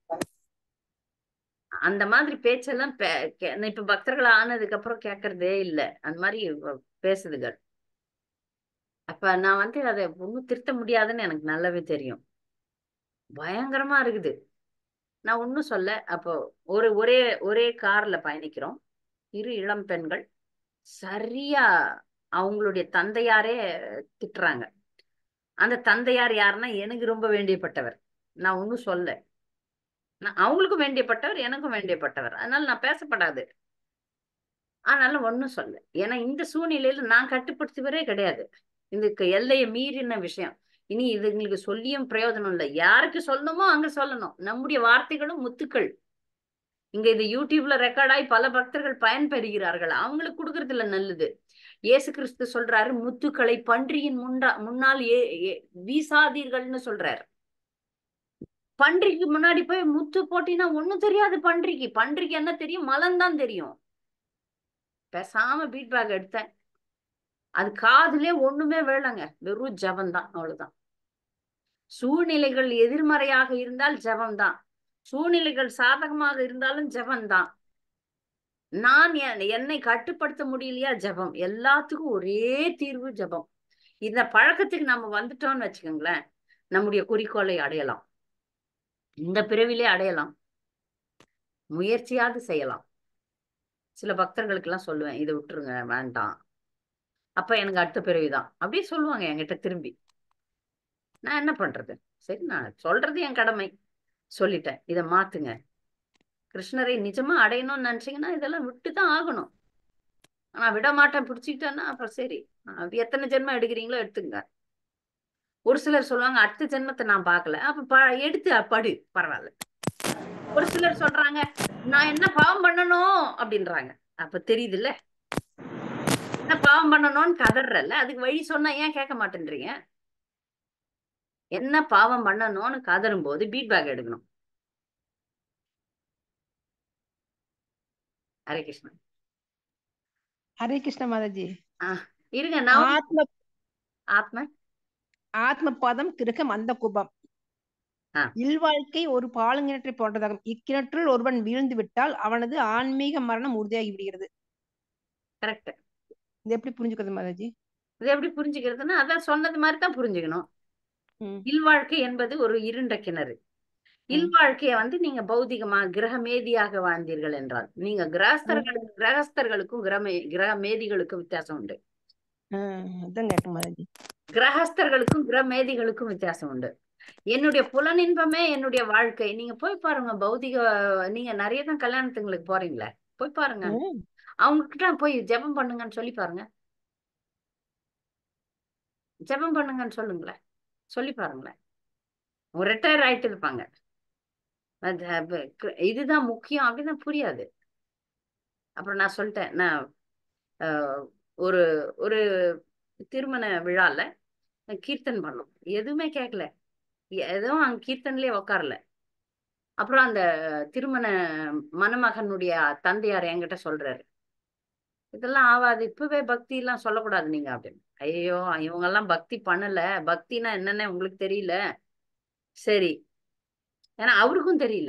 அந்த மாதிரி பேச்செல்லாம் பே- கே- இப்ப பக்தர்கள் ஆனதுக்கு அப்புறம் கேட்கறதே இல்ல அந்த மாதிரி வ- பேசுதுகள் அப்ப நான் வந்து அதை ஒண்ணும் திருத்த முடியாதுன்னு எனக்கு நல்லாவே தெரியும் பயங்கரமா இருக்குது நான் ஒன்னும் சொல்ல அப்போ ஒரு ஒரே ஒரே கார்ல பயணிக்கிறோம் இரு இளம் பெண்கள் சரியா அவங்களுடைய தந்தையாரே திட்டுறாங்க அந்த தந்தையார் யாருன்னா எனக்கு ரொம்ப வேண்டியப்பட்டவர் நான் ஒன்னும் சொல்ல நான் அவங்களுக்கும் வேண்டியப்பட்டவர் எனக்கும் வேண்டியப்பட்டவர் அதனால நான் பேசப்படாது அதனால ஒன்னும் சொல்ல ஏன்னா இந்த சூழ்நிலையில நான் கட்டுப்படுத்துவரே கிடையாது இதுக்கு எல்லையை மீறின விஷயம் இனி இதுங்களுக்கு சொல்லியும் பிரயோஜனம் இல்லை யாருக்கு சொல்லணுமோ அங்க சொல்லணும் நம்முடைய வார்த்தைகளும் முத்துக்கள் இங்க இது யூடியூப்ல ரெக்கார்ட் ஆகி பல பக்தர்கள் பயன்பெறுகிறார்கள் அவங்களுக்கு கொடுக்கறது இல்ல நல்லது இயேசு கிறிஸ்து சொல்றாரு முத்துக்களை பன்றியின் முண்டா முன்னால் ஏ ஏ- வீசாதீர்கள்னு சொல்றாரு பன்றிக்கு முன்னாடி போய் முத்து போட்டினா ஒண்ணும் தெரியாது பன்றிக்கு பன்றிக்கு என்ன தெரியும் மலம்தான் தெரியும் பேசாம பீட்பேக் எடுத்தேன் அது காதுலயே ஒண்ணுமே வேலைங்க வெறும் ஜபம்தான் அவ்வளவுதான் சூழ்நிலைகள் எதிர்மறையாக இருந்தால் ஜபம்தான் சூழ்நிலைகள் சாதகமாக இருந்தாலும் ஜபம்தான் நான் என்- என்னை கட்டுப்படுத்த முடியலையா ஜபம் எல்லாத்துக்கும் ஒரே தீர்வு ஜபம் இந்த பழக்கத்துக்கு நம்ம வந்துட்டோம்னு வச்சுக்கோங்களேன் நம்முடைய குறிக்கோளை அடையலாம் இந்த பிறவிலே அடையலாம் முயற்சியாவது செய்யலாம் சில பக்தர்களுக்கு எல்லாம் சொல்லுவேன் இதை விட்டுருங்க வேண்டாம் அப்ப எனக்கு அடுத்த பிறவிதான் அப்படியே சொல்லுவாங்க என்கிட்ட திரும்பி நான் என்ன பண்றது சரி நான் சொல்றது என் கடமை சொல்லிட்டேன் இதை மாத்துங்க கிருஷ்ணரை நிஜமா அடையணும்னு நினைச்சீங்கன்னா இதெல்லாம் விட்டுதான் ஆகணும் ஆனா விட மாட்டேன் பிடிச்சிக்கிட்டேன்னா அப்புறம் சரி அது எத்தனை ஜென்மம் எடுக்கிறீங்களோ எடுத்துங்க ஒரு சிலர் சொல்லுவாங்க அடுத்த ஜென்மத்தை நான் பார்க்கல அப்ப ப- எடுத்து படு பரவாயில்ல ஒரு சிலர் சொல்றாங்க நான் என்ன பாவம் பண்ணணும் அப்படின்றாங்க அப்ப தெரியுதுல்ல என்ன பாவம் பண்ணணும்னு கதறல அதுக்கு வழி சொன்னா ஏன் கேட்க மாட்டேன்றீங்க என்ன பாவம் பண்ணணும்னு கதறும் போது பீட்பேக் எடுக்கணும் ஹரே கிருஷ்ணா ஹரே கிருஷ்ண மாதாஜி இருங்க நான் ஆத்ம ஆத்ம ஆத்ம பதம் கிரகம் அந்த குபம் ஆ. இல்வாழ்க்கை ஒரு பாலுங்கிணற்றை போன்றதாகும் இக்கிணற்றுள் ஒருவன் வீழ்ந்து விட்டால் அவனது ஆன்மீக மரணம் உறுதியாகி விடுகிறது கரெக்ட் இது எப்படி புரிஞ்சுக்கிறது மாதாஜி இது எப்படி புரிஞ்சுக்கிறதுன்னா அதான் சொன்னது மாதிரி தான் புரிஞ்சுக்கணும் ம். இல்வாழ்க்கை என்பது ஒரு இருண்ட கிணறு இல்வாழ்க்கைய வந்து நீங்க பௌதிகமா கிரகமேதியாக வாழ்ந்தீர்கள் என்றால் நீங்க கிரகஸ்தர்களுக்கு கிரகஸ்தர்களுக்கும் கிரமே கிரகமேதிகளுக்கும் வித்தியாசம் உண்டு ஆஹ் அதான் கேட்டேன் மாதாஜி கிரகஸ்தர்களுக்கும் கிரகமேதிகளுக்கும் வித்தியாசம் உண்டு என்னுடைய புலனின்பமே என்னுடைய வாழ்க்கை நீங்க போய் பாருங்க பௌதிக நீங்க நிறைய தான் கல்யாணத்துங்களுக்கு போறீங்களே போய் பாருங்க ம். அவங்க கிட்ட போய் ஜெபம் பண்ணுங்கன்னு சொல்லி பாருங்க ஜெபம் பண்ணுங்கன்னு சொல்லுங்களேன் சொல்லி பாருங்களேன் ஒரு ரிட்டையர் ஆயிட்டு இருப்பாங்க அது அப்ப க- இதுதான் முக்கியம் அப்படின்னு புரியாது அப்புறம் நான் சொல்லிட்டேன் நான் ஆஹ், ஒரு ஒரு திருமண விழால கீர்த்தன் பண்ணோம் எதுவுமே கேட்கல எதுவும் அங்க கீர்த்தன்லயே உட்காரல அப்புறம் அந்த திருமண மணமகனுடைய தந்தையார் என்கிட்ட சொல்றாரு இதெல்லாம் ஆகாது இப்பவே பக்தி எல்லாம் சொல்லக்கூடாது நீங்க அப்படின்னு ஐயோ இவங்க எல்லாம் பக்தி பண்ணல பக்தினா என்னன்னு உங்களுக்கு தெரியல சரி ஏன்னா அவருக்கும் தெரியல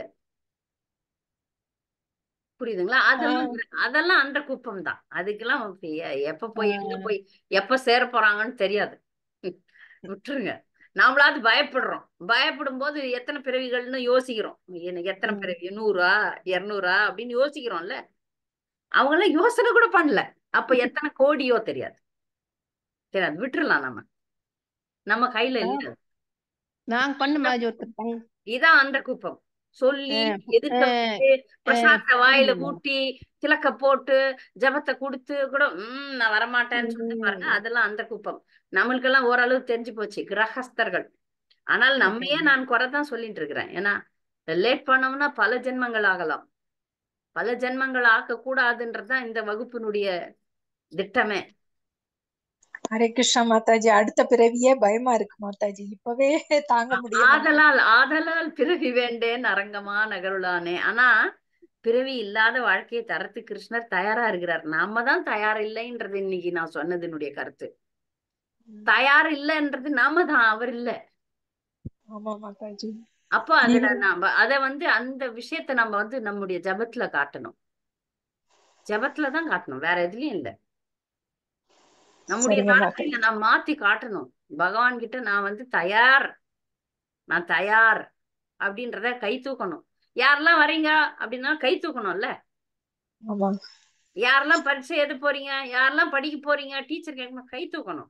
புரியுதுங்களா அதெல்லாம் அதெல்லாம் அந்த குப்பம் தான் அதுக்கெல்லாம் எ- எப்ப போய் எங்க போய் எப்ப சேர போறாங்கன்னு தெரியாது விட்டுருங்க நாமளாவது பயப்படுறோம் பயப்படும் போது எத்தனை பிறவிகள்னு யோசிக்கிறோம் எனக்கு எத்தனை ம். பிறவி நூறா இருநூறா அப்படின்னு யோசிக்கிறோம்ல அவங்க எல்லாம் யோசனை கூட பண்ணல அப்ப எத்தனை கோடியோ தெரியாது தெரியாது விட்டுறலாம் நம்ம நம்ம கையில இல்ல அது. நாங்க பண்ண மாதாஜி ஒருத்தர் பங்கு இதான் அந்த குப்பம் சொல்லி ஆஹ் எதிர்க்க ஆஹ் வச்சு பிரசாதத்தை வாயில புரியுது. ஊட்டி திலக்க போட்டு ஜபத்தை கொடுத்து கூட உம் நான் வரமாட்டேன்னு சொல்லிட்டு பாருங்க ம். அதெல்லாம் அந்த குப்பம் நம்மளுக்கெல்லாம் ஓரளவு தெரிஞ்சு போச்சு கிரகஸ்தர்கள் ஆனால் நம்மையே ம். நான் குறை தான் சொல்லிட்டு இருக்கிறேன் ஏன்னா லேட் பண்ணோம்னா பல ஜென்மங்கள் ஆகலாம் பல ஜென்மங்கள் ஆக்க கூடாதுன்றதுதான் இந்த வகுப்பினுடைய திட்டமே ஹரே கிருஷ்ணா மாதாஜி அடுத்த பிறவியே பயமா இருக்கு மாதாஜி இப்பவே தாங்க முடியல ஆதலால் ஆதலால் பிறவி வேண்டேன் அரங்கமா நகருளானே ஆனா பிறவி இல்லாத வாழ்க்கையை தரத்து கிருஷ்ணர் தயாரா இருக்கிறார் நாம தான் தயார் இல்லைன்றது இன்னைக்கு நான் சொன்னதினுடைய கருத்து தயார் இல்லைன்றது நாம தான் அவர் இல்ல ஆமா மாதாஜி அப்போ அதுல நாம அத வந்து அந்த விஷயத்த நம்ம வந்து நம்முடைய ஜபத்துல காட்டணும் ஜபத்துல தான் காட்டணும் வேற எதுலயும் இல்ல நம்முடைய சரிங்க மாதாஜி நடத்தையில நான் மாத்தி காட்டணும் பகவான் கிட்ட நான் வந்து தயார் நான் தயார் அப்படின்றத கை தூக்கணும் யாரெல்லாம் வரீங்க அப்படின்னா கை தூக்கணும்ல ஆமா யாரெல்லாம் பரீட்சை எழுத போறீங்க யாரெல்லாம் படிக்க போறீங்க டீச்சர் கேட்கணும் கை தூக்கணும்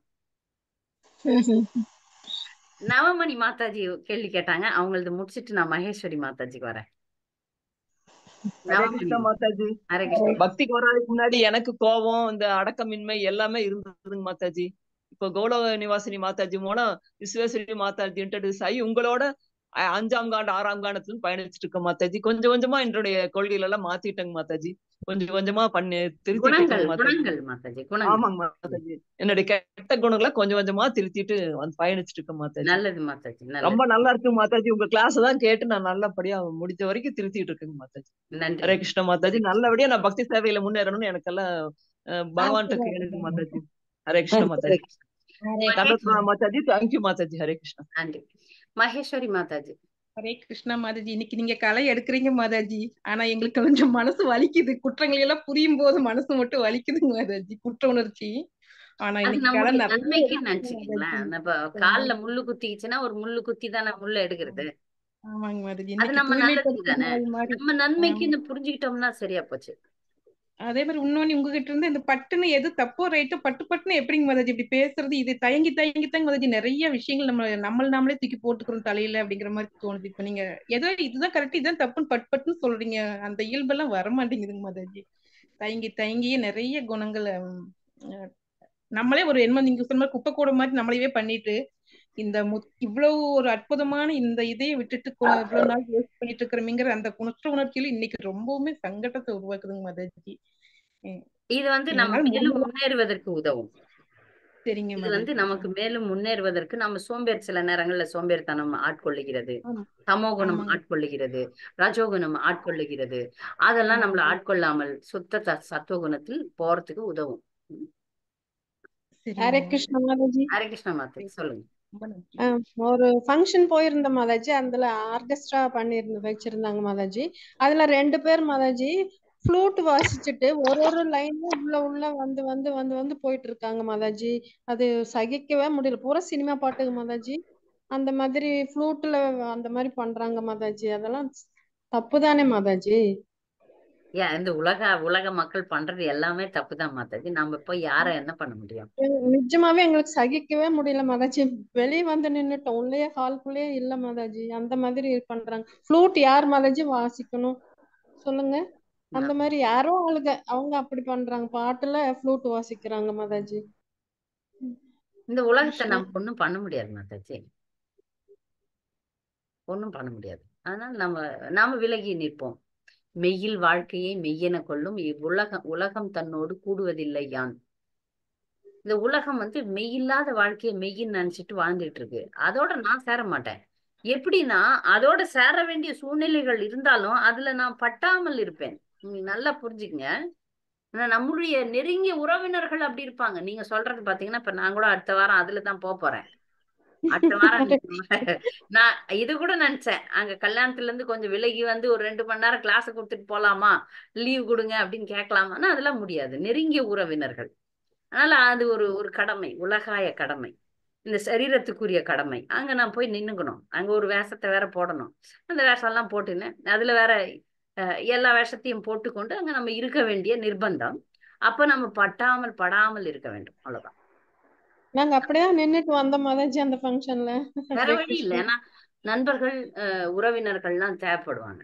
நவமணி மாதாஜி கேள்வி கேட்டாங்க அவங்களது முடிச்சிட்டு நான் மகேஸ்வரி மாதாஜிக்கு வரேன் ஹரே நவமணி கிருஷ்ணா மாதாஜி ஹரே கிருஷ்ணா பக்திக்கு வர்றதுக்கு முன்னாடி எனக்கு கோபம் இந்த அடக்கமின்மை எல்லாமே இருந்ததுங்க மாதாஜி இப்போ கௌரவ நிவாசினி மாதாஜி மூலம் விஸ்வேஸ்வரி மாதாஜி இன்ட்ரடியூஸ் ஆகி உங்களோட அ- அஞ்சாம் காண்டு ஆறாம் காண்டத்துல பயணிச்சுட்டு இருக்கேன் மாதாஜி கொஞ்சம் கொஞ்சமா என்னுடைய கொள்கைகள் எல்லாம் மாத்திட்டேங்க மாதாஜி கொஞ்சம் கொஞ்சமா பண்ணி திருத்திட்டு குணங்கள் இருக்கேங்க மாதாஜி குணங்கள் மாதாஜி குணங்கள் ஆமாங்க மாதாஜி என்னுடைய கெட்ட குணங்களை கொஞ்சம் கொஞ்சமா திருத்திட்டு வந்து பயணிச்சுட்டு இருக்கேன் மாதாஜி நல்லது மாதாஜி நல்லது ரொம்ப நல்லா இருக்கு மாதாஜி உங்க கிளாஸ் தான் கேட்டு நான் நல்லபடியா முடிஞ்ச வரைக்கும் திருத்திட்டு இருக்கேங்க மாதாஜி நன்றி ஹரே கிருஷ்ண மாதாஜி நல்லபடியா நான் பக்தி சேவையில முன்னேறணும்னு எனக்கெல்லாம் அஹ், பகவான்கிட்ட கேளுங்க மாதாஜி ஹரே கிருஷ்ண மாதாஜி ஹரே தண்டோத்மா மாதாஜி தேங்க்யூ மாதாஜி ஹரே கிருஷ்ணா நன்றி மகேஸ்வரி மாதாஜி ஹரே கிருஷ்ணா மாதாஜி இன்னைக்கு நீங்க களை எடுக்கிறீங்க மாதாஜி ஆனா எங்களுக்கு கொஞ்சம் மனசு வலிக்குது குற்றங்களை எல்லாம் புரியும் போது மனசு மட்டும் வலிக்குதுங்க மாதாஜி குற்ற உணர்ச்சி ஆனா அது இன்னைக்கு களை நம்முடைய நிறைய நன்மைக்கு எடுக்கிறீங்க நினைச்சுக்கீங்களேன் மாதாஜி நம்ம கால்ல முள்ளு குத்திச்சுன்னா ஒரு முள்ளு குத்தி தானே முள்ள எடுக்கிறது ஆமாங்க மாதாஜி அது இன்னைக்கு நம்ம நல்லதுக்கு தூய்மைப்படுத்துற தானே நாள் மாதிரி நம்ம நன்மைக்கு ஆமா இந்த புரிஞ்சுக்கிட்டோம்னா சரியா போச்சு அதே மாதிரி இன்னொன்னு உங்ககிட்ட இருந்து இந்த பட்டுன்னு எது தப்போ ரைட்டோ பட்டு பட்டுன்னு எப்படிங்க மாதாஜி இப்படி பேசுறது இது தயங்கி தயங்கி தாங்க மாதாஜி நிறைய விஷயங்கள் நம்ம நம்மள நாமளே தூக்கி போட்டுக்கிறோம் தலையில அப்படிங்கிற மாதிரி தோணுது இப்ப நீங்க ஏதோ இதுதான் கரெக்ட் இதுதான் தப்புன்னு பட்டு பட்டுன்னு சொல்றீங்க அந்த இயல்பெல்லாம் வர மாட்டேங்குதுங்க மாதாஜி தயங்கி தயங்கியே நிறைய குணங்களை உம், அஹ், நம்மளே ஒரு என்ன நீங்க சொன்ன மாதிரி குப்பை கூட மாதிரி நம்மளையவே பண்ணிட்டு இந்த மு இவ்வளவு ஒரு அற்புதமான இந்த இதையை விட்டுட்டு கொ- இவ்வளவு நாள் வேஸ்ட் பண்ணிட்டு இருக்கிறோமேங்கிற அந்த குற்ற உணர்ச்சியில இன்னைக்கு ரொம்பவுமே சங்கடத்தை உருவாக்குதுங்க மாதாஜி உம் இது வந்து நம்ம என்னால் மேலும் முடிஞ்ச முன்னேறுவதற்கு உதவும் சரிங்க இது வந்து மாதாஜி நமக்கு மேலும் முன்னேறுவதற்கு நம்ம சோம்பேறி சில நேரங்கள்ல சோம்பேறித்தனம் ஆட்கொள்ளுகிறது ஆமா தமோகுணம் ஆமாங்க ஆட்கொள்ளுகிறது ரஜோகுணம் ஆட்கொள்ளுகிறது அதெல்லாம் நம்மள ஆமாங்க ஆட்கொள்ளாமல் சுத்த த- சத்துவகுணத்தில் போறதுக்கு உதவும் ம். ஹரே சரிங்க கிருஷ்ண மாதாஜி ஹரே கிருஷ்ண மாதா சொல்லுங்க ரொம்ப நன்றி ஆஹ் ஒரு ஃபங்க்ஷன் போயிருந்த மாதாஜி அதுல ஆர்கெஸ்ட்ரா பண்ணிருந்து வச்சிருந்தாங்க மாதாஜி அதுல ரெண்டு பேர் மாதாஜி ஃப்ளூட் வாசிச்சுட்டு ஒரு ஒரு லைனும் உள்ள உள்ள வந்து வந்து வந்து வந்து போயிட்டு இருக்காங்க மாதாஜி அது சகிக்கவே முடியல பூரா சினிமா பாட்டுங்க மாதாஜி அந்த மாதிரி ஃப்ளூட்ல அந்த மாதிரி பண்றாங்க மாதாஜி அதெல்லாம் தப்பு தானே மாதாஜி ஏன் இந்த உலக உலக மக்கள் பண்றது எல்லாமே தப்புதான் மாதாஜி நம்ம போய் யார என்ன பண்ண முடியும் நிஜமாவே எங்களுக்கு சகிக்கவே முடியல மாதாஜி வெளியே வந்து நின்னுட்டோம் உள்ளே ஹால்குள்ளேயே இல்ல மாதாஜி அந்த மாதிரி பண்றாங்க ஃப்ளூட் யார் மாதாஜி வாசிக்கணும் சொல்லுங்க அந்த நான் மாதிரி யாரோ ஆளுங்க அவங்க அப்படி பண்றாங்க பாட்டுல ஃப்ளூட் வாசிக்கிறாங்க மாதாஜி இந்த உலகத்தை கிருஷ்ணா நம்ம ஒண்ணும் பண்ண முடியாது மாதாஜி ஒண்ணும் பண்ண முடியாது அதனால நம்ம நாம விலகி நிற்போம் மெய்யில் வாழ்க்கையை மெய்யென கொள்ளும் இவ்வுலகம் உலகம் தன்னோடு கூடுவதில்லை யான் இந்த உலகம் வந்து மெய்யில்லாத வாழ்க்கையை மெய்யின்னு நினைச்சிட்டு வாழ்ந்துட்டு இருக்கு அதோட நான் சேர மாட்டேன் எப்படின்னா அதோட சேர வேண்டிய சூழ்நிலைகள் இருந்தாலும் அதுல நான் பட்டாமல் இருப்பேன் நீங்க நல்லா புரிஞ்சுக்கங்க ஆனா நம்மளுடைய நெருங்கிய உறவினர்கள் அப்படி இருப்பாங்க நீங்க சொல்றது பாத்தீங்கன்னா இப்ப நான் கூட அடுத்த வாரம் அதுல தான் போக போறேன் அடுத்த வாரம் நான் இது கூட நினைச்சேன் அங்க கல்யாணத்துல இருந்து கொஞ்சம் விலகி வந்து ஒரு ரெண்டு மணி நேரம் கிளாஸ் கொடுத்துட்டு போலாமா லீவ் கொடுங்க அப்படின்னு கேட்கலாமான்னா அதெல்லாம் முடியாது நெருங்கிய உறவினர்கள் அதனால அது ஒரு ஒரு கடமை உலகாய கடமை இந்த சரீரத்துக்குரிய கடமை அங்க நான் போய் நின்னுக்கணும் அங்க ஒரு வேஷத்தை வேற போடணும் அந்த வேஷம் எல்லாம் போட்டுன்னு அதுல வேற அஹ், எல்லா வேஷத்தையும் போட்டுக்கொண்டு அங்க நம்ம இருக்க வேண்டிய நிர்பந்தம் அப்ப நம்ம பட்டாமல் படாமல் இருக்க வேண்டும் அவ்வளவுதான் நாங்க அப்படியே நின்னுட்டு வந்தோம் மாதாஜி அந்த ஃபங்க்ஷன்ல வேற ஹரே வழி இல்லை கிருஷ்ணா ஏன்னா நண்பர்கள் அஹ், உறவினர்கள்லாம் தேவைப்படுவாங்க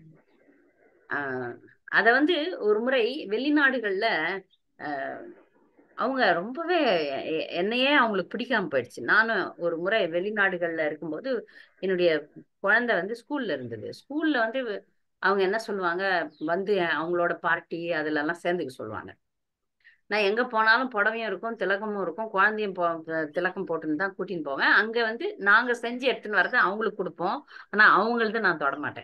ஆஹ் அத வந்து ஒரு முறை வெளிநாடுகள்ல அஹ், அவங்க ரொம்பவே எ- என்னையே அவங்களுக்கு பிடிக்காம போயிடுச்சு நானும் ஒரு முறை வெளிநாடுகள்ல இருக்கும்போது என்னுடைய குழந்தை வந்து ஸ்கூல்ல இருந்தது ஸ்கூல்ல வந்து அவங்க என்ன சொல்லுவாங்க வந்து அவங்களோட பார்ட்டி அதுல எல்லாம் சேர்ந்துக்க சொல்லுவாங்க நான் எங்க போனாலும் புடவையும் இருக்கும் திலகமும் இருக்கும் குழந்தையும் போ திலகம் போட்டுன்னு தான் கூட்டின்னு போவேன் அங்க வந்து நாங்க செஞ்சு எடுத்துன்னு வரதை அவங்களுக்கு கொடுப்போம் ஆனா அவங்களது நான் தொட மாட்டேன்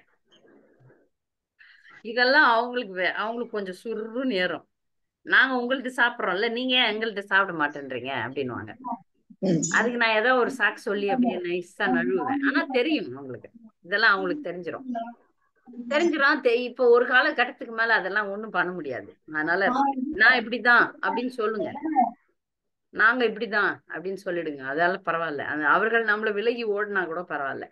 இதெல்லாம் அவங்களுக்கு வே- அவங்களுக்கு கொஞ்சம் சுருன்னு ஏறும் நாங்க உங்கள்ட்ட சாப்பிடுறோம்ல நீங்க ஏன் எங்கள்ட்ட சாப்பிட மாட்டேன்றீங்க அப்படின்னுவாங்க அதுக்கு நான் ஏதோ ஒரு சாக்கு சொல்லி அப்படியே நைஸா நழுவுவேன் ஆனா தெரியும் அவங்களுக்கு இதெல்லாம் அவங்களுக்கு தெரிஞ்சிரும் தெரிஞ்சிரும் தெ- இப்போ ஒரு காலகட்டத்துக்கு மேல அதெல்லாம் ஒண்ணும் பண்ண முடியாது அதனால நான் இப்படிதான் அப்படின்னு சொல்லுங்க நாங்க இப்படிதான் அப்படின்னு சொல்லிடுங்க அதெல்லாம் பரவாயில்ல அந்த அவர்கள் நம்மள விலகி ஓடினா கூட பரவாயில்ல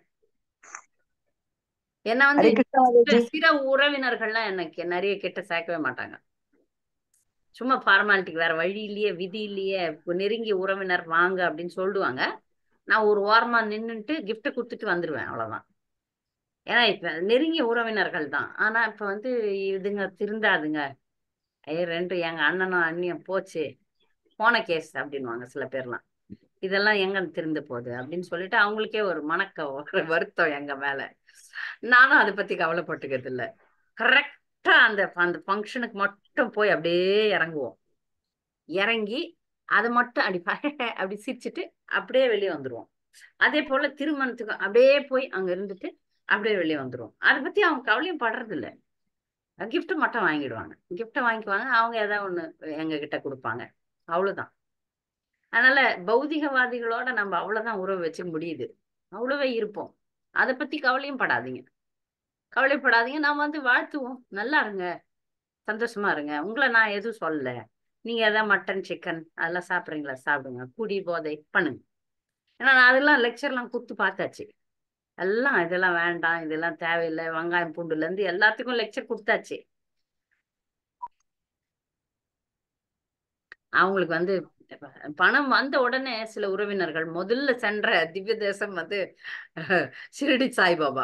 ஏன்னா வந்து ஹரே கிருஷ்ணா மாதாஜி சிற உறவினர்கள்லாம் எனக்கு நிறைய கிட்ட சேர்க்கவே மாட்டாங்க சும்மா ஃபார்மாலிட்டிக்கு வேற வழி இல்லையே விதி இல்லையே இப்ப நெருங்கிய உறவினர் வாங்க அப்படின்னு சொல்லுவாங்க நான் ஒரு ஓரமா நின்னுட்டு gift கொடுத்துட்டு வந்துருவேன் அவ்வளவுதான் ஏன்னா இப்ப நெருங்கிய உறவினர்கள் தான் ஆனா இப்ப வந்து இதுங்க திருந்தாதுங்க ஐயோ ரெண்டு எங்க அண்ணனும் அண்ணியும் போச்சு போன கேஸ் அப்படின்னுவாங்க சில பேர்லாம் இதெல்லாம் எங்க திருந்து போகுது அப்படின்னு சொல்லிட்டு அவங்களுக்கே ஒரு மணக்க ஒரு வருத்தம் எங்க மேல நானும் அதை பத்தி கவலைப்பட்டுக்கிறது இல்ல கரெக்டா அந்த அந்த ஃபங்க்ஷனுக்கு மட்டும் போய் அப்படியே இறங்குவோம் இறங்கி அதை மட்டும் அப்படி ப- அப்படி சிரிச்சிட்டு அப்படியே வெளியே வந்துருவோம் அதே போல திருமணத்துக்கு அப்படியே போய் அங்க இருந்துட்டு அப்படியே வெளியே வந்துருவோம் அதை பத்தி அவங்க கவலையும் படுறது இல்ல gift மட்டும் வாங்கிடுவாங்க gift வாங்கிக்குவாங்க அவங்க ஏதாவது ஒண்ணு எங்க கிட்ட கொடுப்பாங்க அவ்வளவுதான் அதனால பௌதிகவாதிகளோட நம்ம அவ்வளவுதான் உறவு வச்சுக்க முடியுது அவ்வளவே இருப்போம் அதை பத்தி கவலையும் படாதீங்க கவலைப்படாதீங்க நாம வந்து வாழ்த்துவோம் நல்லா இருங்க சந்தோஷமா இருங்க உங்களை நான் எதுவும் சொல்லல நீங்க ஏதாவது மட்டன் சிக்கன் அதெல்லாம் சாப்பிடுறீங்களா சாப்பிடுங்க குடி போதை பண்ணுங்க ஏன்னா நான் அதெல்லாம் லெக்சர்லாம் கொடுத்து பார்த்தாச்சு எல்லாம் இதெல்லாம் வேண்டாம் இதெல்லாம் தேவையில்லை வெங்காயம் பூண்டுல இருந்து எல்லாத்துக்கும் லெக்சர் கொடுத்தாச்சு அவங்களுக்கு வந்து ப- பணம் வந்த உடனே சில உறவினர்கள் முதல்ல சென்ற திவ்ய தேசம் வந்து ஷிரடி சாய்பாபா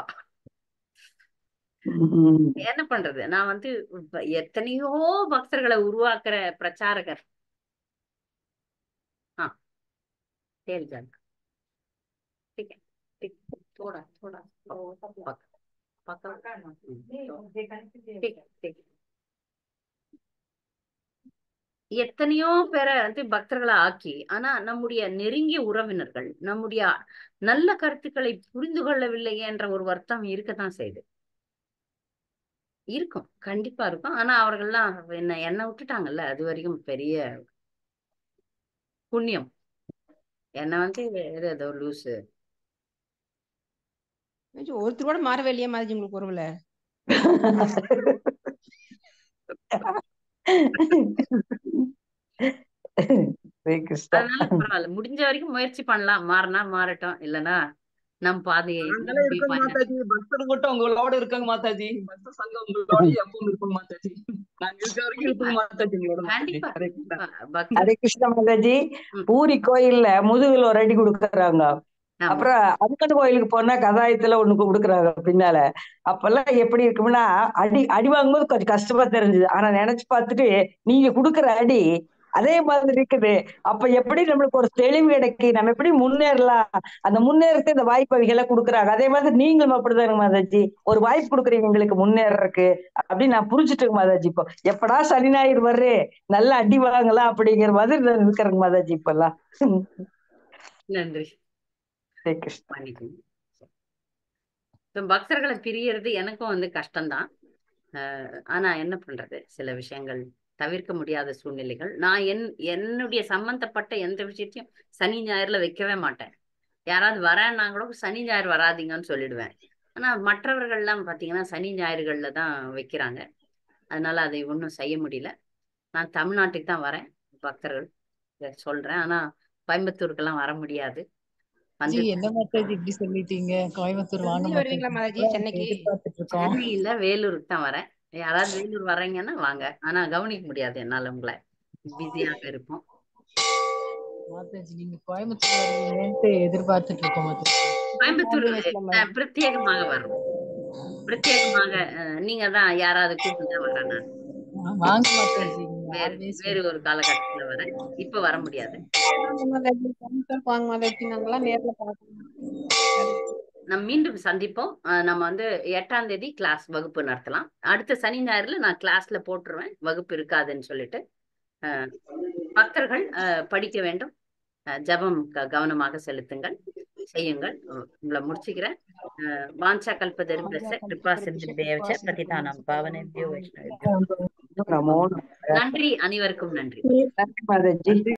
உம் என்ன பண்றது நான் வந்து இப்ப எத்தனையோ பக்தர்களை உருவாக்குற பிரச்சாரகர் ஆ கேள்வி ठीक है ठीक थोड़ा थोड़ा पक पकड़ ठीक है ठीक எத்தனையோ பேரை வந்து பக்தர்களா ஆக்கி ஆனா நம்முடைய நெருங்கிய உறவினர்கள் நம்முடைய நல்ல கருத்துக்களை புரிந்து கொள்ளவில்லை என்ற ஒரு வருத்தம் இருக்கத்தான் செய்யுது இருக்கும் கண்டிப்பா இருக்கும் ஆனா அவர்கள்லாம் என்ன என்ன விட்டுட்டாங்கல்ல அது வரைக்கும் பெரிய புண்ணியம் என்ன வந்து ஏதோ ஏதோ லூசு ஒருத்தர் கூட மாறவே இல்லையா மாதிரி உங்களுக்கு உறவுல ஹரே கிருஷ்ணா அதனால பரவாயில்ல முடிஞ்ச வரைக்கும் முயற்சி பண்ணலாம் மாறினா மாறட்டும் இல்லைன்னா நம் பாதையை நாங்களே நம்பி இருக்கோங்க பயணம் மாதாஜி பக்தர் மட்டும் உங்களோட இருக்காங்க மாதாஜி பக்த சங்கம் உங்களோட எப்பவும் இருக்கும் மாதாஜி நாங்க இருக்க வரைக்கும் இருப்போம் மாதாஜி உங்களோட மாதாஜி கண்டிப்பா ஹரே கிருஷ்ணா கண்டிப்பா பக்தர் ஹரே கிருஷ்ணா மாதாஜி ம், பூரி கோயில்ல முதுகுல ஒரு அடி கொடுக்கறாங்க ஆமா அப்புறம் அம்மன் கோயிலுக்கு போனா கதாயத்துல ஒண்ணு கொடுக்குறாங்க பின்னால அப்பெல்லாம் எப்படி இருக்கும்னா அடி அடி வாங்கும்போது கொஞ்சம் கஷ்டமா தெரிஞ்சது ஆனா நினைச்சு பார்த்துட்டு நீங்க கொடுக்குற அடி அதே மாதிரி இருக்குது அப்ப எப்படி நம்மளுக்கு ஒரு தெளிவு கிடைக்கு நம்ம எப்படி முன்னேறலாம் அந்த முன்னேறதுக்கு இந்த வாய்ப்புகளை கொடுக்குறாங்க அதே மாதிரி நீங்களும் அப்படிதாங்க மாதாஜி ஒரு வாய்ப்பு கொடுக்குறீங்க எங்களுக்கு முன்னேறதுக்கு அப்படின்னு நான் புரிஞ்சுட்டேங்க மாதாஜி இப்போ எப்படா சனி ஞாயிறு வர்றே நல்லா அடி வாங்கலாம் அப்படிங்கிற மாதிரி நான் இருக்கிறேங்க மாதாஜி இப்பெல்லாம் நன்றி ஹரே கிருஷ்ணா மன்னிக்கணும் இப்ப பக்தர்களை பிரியறது எனக்கும் வந்து கஷ்டம்தான் அஹ் ஆனா என்ன பண்றது சில விஷயங்கள் தவிர்க்க முடியாத சூழ்நிலைகள் நான் என் என்னுடைய சம்பந்தப்பட்ட எந்த விஷயத்தையும் சனி ஞாயிறுல வைக்கவே மாட்டேன் யாராவது வரேன்னா கூட சனி ஞாயிறு வராதீங்கன்னு சொல்லிடுவேன் ஆனா மற்றவர்கள்லாம் பாத்தீங்கன்னா சனி ஞாயிறுகள்ல தான் வைக்கிறாங்க அதனால அதை ஒன்றும் செய்ய முடியல நான் தமிழ்நாட்டுக்கு தான் வரேன் பக்தர்கள் இதை சொல்றேன் ஆனா கோயம்புத்தூருக்கெல்லாம் வர முடியாது ஜி வந்து என்ன மாதாஜி இப்படி சொல்லிட்டீங்க கோயம்புத்தூர் வாங்க சென்னை வருவீங்களா மாதாஜி மாதாஜி சென்னைக்கு எதிர்பார்த்துட்டு இருக்கோம் சென்னை இல்ல வேலூருக்கு தான் வரேன் யாராவது வேலூர் வர்றீங்கன்னா வாங்க ஆனா கவனிக்க முடியாது என்னால உங்களை பிஸியாக இருப்போம் மாதாஜி நீங்க கோயம்புத்தூர் வருவீங்கன்ட்டு எதிர்பார்த்துட்டு இருக்கோம் மாதாஜி கோயம்புத்தூர் ஃபேமிலி வைஸ்ல அஹ், மாதாஜி பிரத்யேகமாக வரோம் பிரத்யேகமாக அஹ், நீங்க தான் யாராவது கூப்பிட்டு தான் வரேன் நான் ஆ, வாங்க மாதாஜி நீங்க வேறு ஆல்வேஸ் வேறு ஒரு காலகட்டத்துல வரேன் இப்ப வர முடியாது வாங்க மாதாஜி கோயம்புத்தூர் வாங்க மாதாஜி நாங்கெல்லாம் நேர்ல பார்க்கணும் நம்ம மீண்டும் சந்திப்போம் அஹ், நம்ம வந்து எட்டாம் தேதி கிளாஸ் வகுப்பு நடத்தலாம் அடுத்த சனி ஞாயிறுல நான் கிளாஸ்ல போட்டுருவேன் வகுப்பு இருக்காதுன்னு சொல்லிட்டு அஹ், பக்தர்கள் அஹ், படிக்க வேண்டும் அஹ், ஜெபம் க- கவனமாக செலுத்துங்கள் செய்யுங்கள் உ- உங்களை முடிச்சுக்கிறேன் அஹ், வாஞ்சா கல்பதரிபிரச கிருபா சிந்து தேவச்ச பதிதானம் பாவனேபியோ வைஷ்ணவேபியோ நமோ நமோ நன்றி அனைவருக்கும் நன்றி நன்றி மாதாஜி